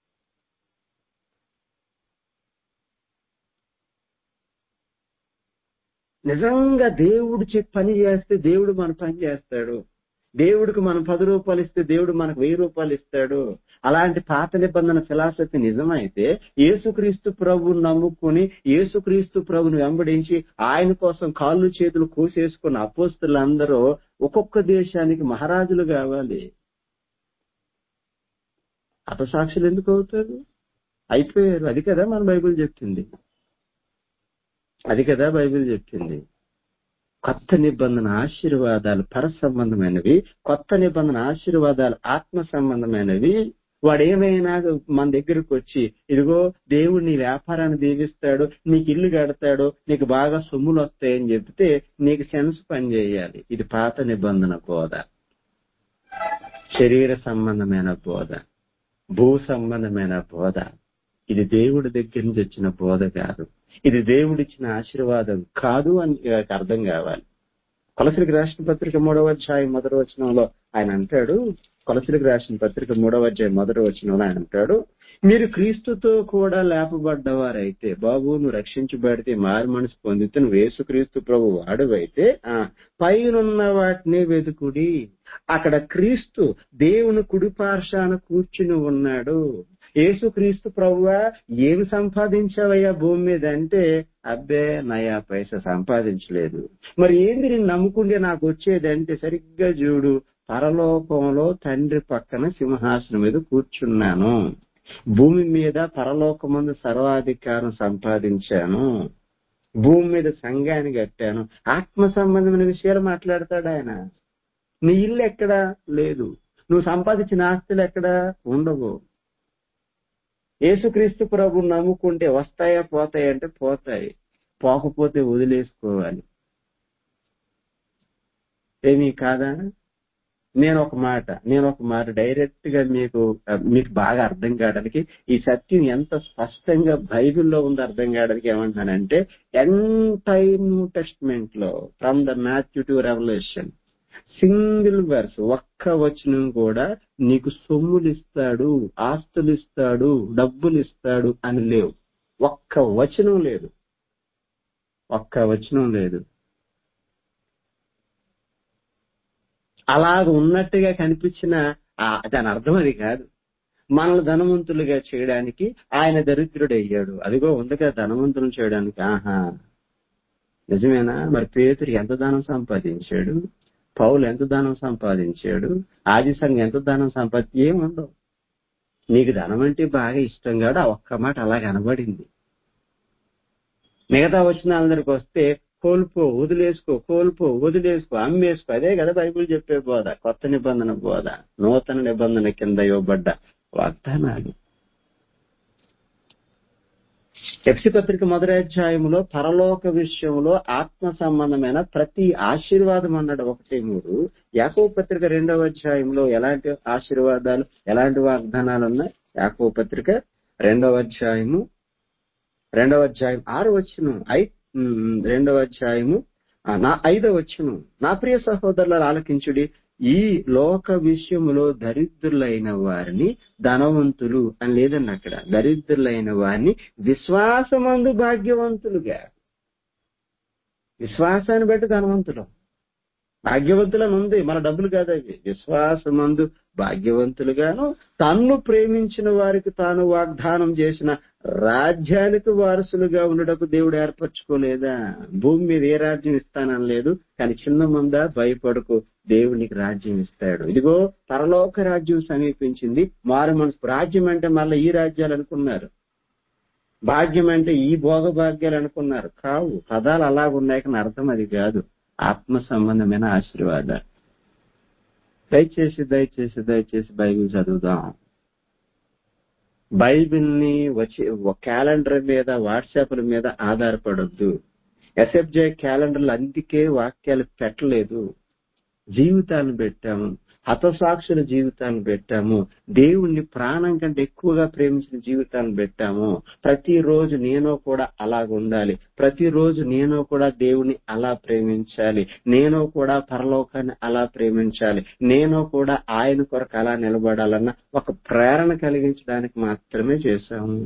నిజంగా దేవుడు చెప్పి పని చేస్తే దేవుడు మన పని చేస్తాడు దేవుడికి మనం పది రూపాయలు ఇస్తే దేవుడు మనకు వెయ్యి రూపాయలు ఇస్తాడు అలాంటి పాత నిబంధన ఫిలాసఫీ నిజమైతే యేసుక్రీస్తు ప్రభుని నమ్ముకుని యేసుక్రీస్తు ప్రభుని వెంబడించి ఆయన కోసం కాళ్ళు చేతులు కోసేసుకున్న అపోస్తులందరూ ఒక్కొక్క దేశానికి మహారాజులు కావాలి అపసాక్షులు ఎందుకు అవుతారు అయిపోయారు అది కదా మన బైబిల్ చెప్తుంది అది కదా బైబిల్ చెప్తుంది కొత్త నిబంధన ఆశీర్వాదాలు పర సంబంధమైనవి కొత్త నిబంధన ఆశీర్వాదాలు ఆత్మ సంబంధమైనవి వాడు ఏమైనా మన దగ్గరకు వచ్చి ఇదిగో దేవుడు నీ వ్యాపారాన్ని దీవిస్తాడు నీకు ఇల్లు కడతాడు నీకు బాగా సొమ్ములు వస్తాయని చెప్తే నీకు సెన్స్ పని చేయాలి ఇది పాత నిబంధన బోధ శరీర సంబంధమైన బోధ భూ సంబంధమైన బోధ ఇది దేవుడి దగ్గర నుంచి వచ్చిన బోధ కాదు ఇది దేవుడిచ్చిన ఆశీర్వాదం కాదు అని నాకు అర్థం కావాలి కొలసరికి రాసిన పత్రిక మూడవ అధ్యాయం మొదటి వచనంలో ఆయన అంటాడు కొలసరికి రాసిన పత్రిక మూడవ అధ్యాయం మొదటి వచనంలో ఆయన అంటాడు మీరు క్రీస్తుతో కూడా లేపబడ్డవారైతే బాబు నువ్వు రక్షించబడితే మారు మనసు పొందితే నువ్వు యేసుక్రీస్తు ప్రభు వాడువైతే ఆ పైనున్న వాటిని వెతుకుడి అక్కడ క్రీస్తు దేవుని కుడి పార్శాన కూర్చుని ఉన్నాడు యేసుక్రీస్తు ప్రభువా ఏమి సంపాదించావయ్యా భూమి మీద అంటే అబ్బే నయా పైసా సంపాదించలేదు మరి ఏంది నేను నమ్ముకుంటే నాకు వచ్చేది అంటే సరిగ్గా చూడు పరలోకంలో తండ్రి పక్కన సింహాసనం మీద కూర్చున్నాను భూమి మీద పరలోకమందు సర్వాధికారం సంపాదించాను భూమి మీద సంఘాన్ని కట్టాను ఆత్మ సంబంధమైన విషయాలు మాట్లాడతాడు ఆయన నీ ఇల్లు ఎక్కడా లేదు నువ్వు సంపాదించిన ఆస్తులు ఎక్కడా ఉండవు యేసుక్రీస్తు ప్రభు నమ్ముకుంటే వస్తాయా పోతాయి అంటే పోతాయి పోకపోతే వదిలేసుకోవాలి ఏమీ కాదా నేను ఒక మాట నేను ఒక మాట డైరెక్ట్ గా మీకు మీకు బాగా అర్థం కావడానికి ఈ సత్యం ఎంత స్పష్టంగా బైబిల్లో ఉంది అర్థం కావడానికి ఏమంటానంటే ఎంటైర్ న్యూ టెస్ట్మెంట్ లో from the Matthew to revolution single verse ఒక్క వచనం కూడా నీకు సొమ్ములు ఇస్తాడు ఆస్తులు ఇస్తాడు డబ్బులు ఇస్తాడు అని లేవు ఒక్క వచనం లేదు ఒక్క వచనం లేదు అలాగ ఉన్నట్టుగా కనిపించిన దాని అర్థం అది కాదు మనల్ని ధనవంతులుగా చేయడానికి ఆయన దరిద్రుడు అయ్యాడు అదిగో ఉందిగా ధనవంతులు చేయడానికి ఆహా నిజమేనా మరి పేతురు ఎంత ధనం సంపాదించాడు పౌలు ఎంత ధనం సంపాదించాడు ఆది సంఘం ఎంత ధనం సంపాది ఏముండవు నీకు ధనం అంటే బాగా ఇష్టం కాదు ఆ ఒక్క మాట అలా కనబడింది మిగతా వచ్చిన అందరికి వస్తే కోల్పో వదిలేసుకో కోల్పో వదిలేసుకో అమ్మేసుకో అదే కదా బైబిల్ చెప్పే బోధ కొత్త నిబంధన బోధ నూతన నిబంధన కింద ఇవ్వబడ్డ వాగ్దానాలు ఎఫ్సి పత్రిక మొదటి అధ్యాయంలో పరలోక విషయంలో ఆత్మ సంబంధమైన ప్రతి ఆశీర్వాదం అన్నాడు ఒకటి మూడు యాకో పత్రిక రెండవ అధ్యాయంలో ఎలాంటి ఆశీర్వాదాలు ఎలాంటి వాగ్దానాలు ఉన్నాయి యాకో పత్రిక రెండవ అధ్యాయము రెండవ అధ్యాయం ఆరు వచ్చును ఐ రెండవ అధ్యాయము నా ఐదవ వచ్చును నా ప్రియ సహోదరుల ఆలకించుడి ఈ లోక విషయములో దరిద్రులైన వారిని ధనవంతులు అని లేదండి అక్కడ దరిద్రులైన వారిని విశ్వాసమందు భాగ్యవంతులుగా విశ్వాసాన్ని బట్టి ధనవంతులు భాగ్యవంతులని ఉంది మన డబ్బులు కాదు అవి విశ్వాసమందు భాగ్యవంతులుగాను తన్ను ప్రేమించిన వారికి తాను వాగ్దానం చేసిన రాజ్యానికి వారసులుగా ఉండటకు దేవుడు ఏర్పరచుకోలేదా భూమి మీద ఏ రాజ్యం ఇస్తానని లేదు కానీ చిన్న ముందా భయపడకు దేవునికి రాజ్యం ఇస్తాడు ఇదిగో పరలోక రాజ్యం సమీపించింది మారు మనసు రాజ్యం అంటే మళ్ళీ ఈ రాజ్యాలు అనుకున్నారు భాగ్యం అంటే ఈ భోగ భాగ్యాలు అనుకున్నారు కావు పదాలు అలాగున్నాయి కానీ అర్థం అది కాదు ఆత్మ సంబంధమైన ఆశీర్వాదాలు దయచేసి దయచేసి దయచేసి బైబిల్ చదువుదాం బైబిల్ ని వచ్చి క్యాలెండర్ మీద వాట్సాప్ల మీద ఆధారపడొద్దు ఎస్ఎఫ్జే క్యాలెండర్లు అందుకే వాక్యాలు పెట్టలేదు జీవితాలను పెట్టాము హతసాక్షుల జీవితాలను పెట్టాము దేవుణ్ణి ప్రాణం కంటే ఎక్కువగా ప్రేమించిన జీవితాలను పెట్టాము ప్రతిరోజు నేను కూడా అలాగ ఉండాలి ప్రతిరోజు నేను కూడా దేవుని అలా ప్రేమించాలి నేను కూడా పరలోకాన్ని అలా ప్రేమించాలి నేను కూడా ఆయన కొరకు అలా నిలబడాలన్న ఒక ప్రేరణ కలిగించడానికి మాత్రమే చేశాము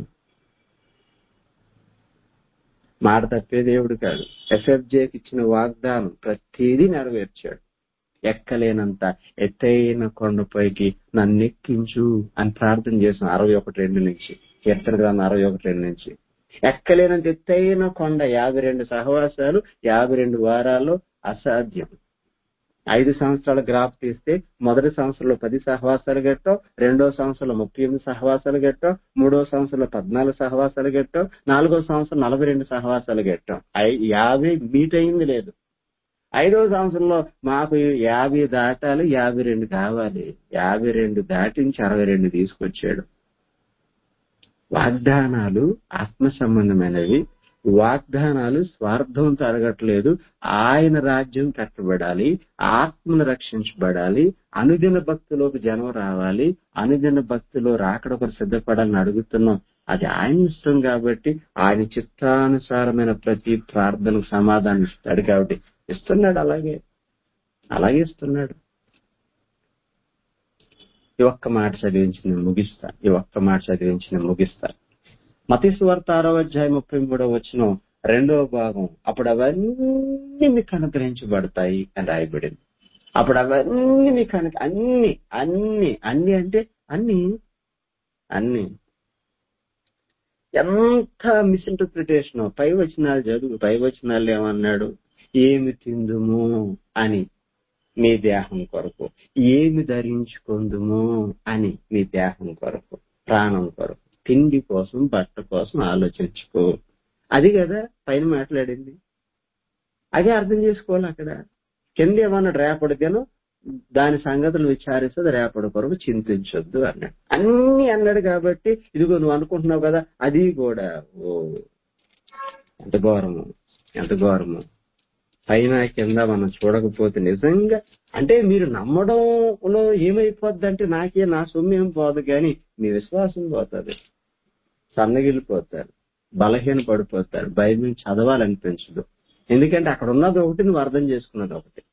మాట తప్పే దేవుడు కాదు ఎస్ఎఫ్జేకి ఇచ్చిన వాగ్దానం ప్రతిదీ నెరవేర్చాడు ఎక్కలేనంత ఎత్తైన కొండపైకి నన్ను ఎక్కించు అని ప్రార్థన చేసిన అరవై ఒకటి రెండు నుంచి కీర్తన గ్రంథం అరవై ఒకటి రెండు నుంచి ఎక్కలేనంత ఎత్తైన కొండ యాభై రెండు సహవాసాలు యాభై రెండు వారాల్లో అసాధ్యం ఐదు సంవత్సరాల గ్రాఫ్ తీస్తే మొదటి సంవత్సరంలో పది సహవాసాలు గట్టాం రెండో సంవత్సరంలో ముప్పై ఎనిమిది సహవాసాలు గట్టాం మూడో సంవత్సరంలో పద్నాలుగు సహవాసాలు గట్టాం నాలుగో సంవత్సరం నలభై రెండు సహవాసాలు గట్టాం యాభై మీట్ అయింది లేదు ఐదో సంవత్సరంలో మాకు యాభై దాటాలి యాభై రెండు కావాలి యాభై రెండు దాటించి అరవై రెండు తీసుకొచ్చాడు వాగ్దానాలు ఆత్మ సంబంధమైనవి వాగ్దానాలు స్వార్థంతో అడగట్లేదు ఆయన రాజ్యం కట్టబడాలి ఆత్మను రక్షించబడాలి అనుదిన భక్తిలోకి జనం రావాలి అనుదిన భక్తిలో రాకడ ఒకరు సిద్ధపడాలని అడుగుతున్నాం అది ఆయన ఇష్టం కాబట్టి ఆయన చిత్తానుసారమైన ప్రతి ప్రార్థనకు సమాధానం ఇస్తాడు కాబట్టి ఇస్తున్నాడు అలాగే అలాగే ఇస్తున్నాడు ఈ ఒక్క మాట చదివించి నేను ముగిస్తా ఈ ఒక్క మాట చదివించి నేను ముగిస్తా మతీశ్వార్త ఆరో అధ్యాయం ముప్పై మూడో వచ్చిన రెండవ భాగం అప్పుడు అవన్నీ మీకు అనుగ్రహించబడతాయి అని రాయబడింది అప్పుడు అవన్నీ మీకు అను అన్ని అన్ని అన్ని అంటే అన్ని అన్ని ఎంత మిస్ఇంటర్ప్రిటేషన్ పై వచనాలు చదువు పై వచనాలు ఏమన్నాడు ఏమి తిందుము అని మీ దేహం కొరకు ఏమి ధరించుకుందుము అని మీ దేహం కొరకు ప్రాణం కొరకు తిండి కోసం బట్ట కోసం ఆలోచించుకో అది కదా పైన మాట్లాడింది అదే అర్థం చేసుకోవాలి అక్కడ కింద ఏమన్నాడు రేపటికేనో దాని సంగతులు విచారిస్తుంది రేపటి కొరకు చింతించొద్దు అన్నాడు అన్ని అన్నాడు కాబట్టి ఇదిగో నువ్వు అనుకుంటున్నావు కదా అది కూడా ఓ ఎంత ఘోరము ఎంత ఘోరము పైన కింద మనం చూడకపోతే నిజంగా అంటే మీరు నమ్మడంలో ఏమైపోద్ది అంటే నాకే నా సొమ్ము ఏం పోదు కానీ మీ విశ్వాసం పోతుంది సన్నగిలిపోతారు బలహీన పడిపోతారు బైబిల్ చదవాలనిపించదు ఎందుకంటే అక్కడ ఉన్నది ఒకటి నువ్వు అర్థం చేసుకున్నది ఒకటి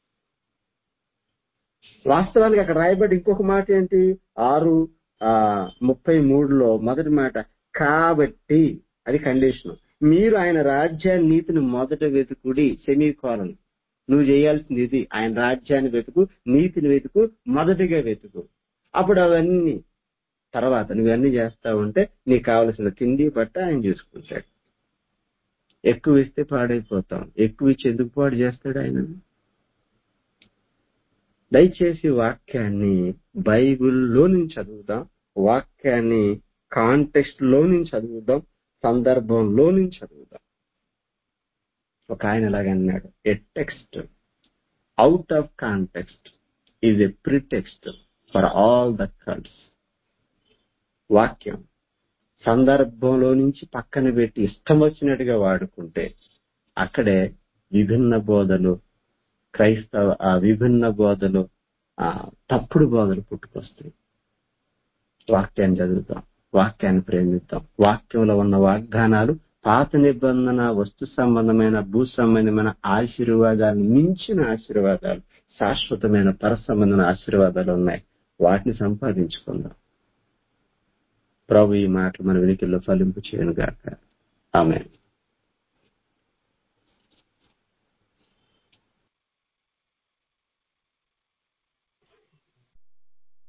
వాస్తవానికి అక్కడ రాయబడి ఇంకొక మాట ఏంటి ఆరు ఆ ముప్పై మూడులో మొదటి మాట కాబట్టి అది కండిషన్ మీరు ఆయన రాజ్యాన్ని నీతిని మొదట వెతుకుడి సెమీకోలం నువ్వు చేయాల్సింది ఇది ఆయన రాజ్యాన్ని వెతుకు నీతిని వెతుకు మొదటిగా వెతుకు అప్పుడు అవన్నీ తర్వాత నువ్వన్నీ చేస్తా ఉంటే నీకు కావలసిన తిండి బట్ట ఆయన చూసుకుంటాడు ఎక్కువ ఇస్తే పాడైపోతాం ఎక్కువ ఇచ్చి ఎందుకు పాడు చేస్తాడు ఆయన దయచేసి వాక్యాన్ని బైబిల్లో నుంచి చదువుదాం వాక్యాన్ని కాంటెక్స్ట్ లో నుంచి చదువుదాం సందర్భంలో నుంచి చదువుదాం ఒక ఆయన ఇలాగ అన్నాడు a text out of context is a pretext for all the cults వాక్యం సందర్భంలో నుంచి పక్కన పెట్టి ఇష్టం వచ్చినట్టుగా వాడుకుంటే అక్కడే విభిన్న బోధలు క్రైస్తవ ఆ విభిన్న బోధలు ఆ తప్పుడు బోధలు పుట్టుకొస్తాయి వాక్యాన్ని చదువుతాం వాక్యాన్ని ప్రేమిద్దాం వాక్యంలో ఉన్న వాగ్దానాలు పాత నిబంధన వస్తు సంబంధమైన భూ సంబంధమైన ఆశీర్వాదాలు మించిన ఆశీర్వాదాలు శాశ్వతమైన పర సంబంధమైన ఆశీర్వాదాలు ఉన్నాయి వాటిని సంపాదించుకుందాం ప్రభు ఈ మాటలు మన వెనుకల్లో ఫలింపు చేయను గాక ఆమె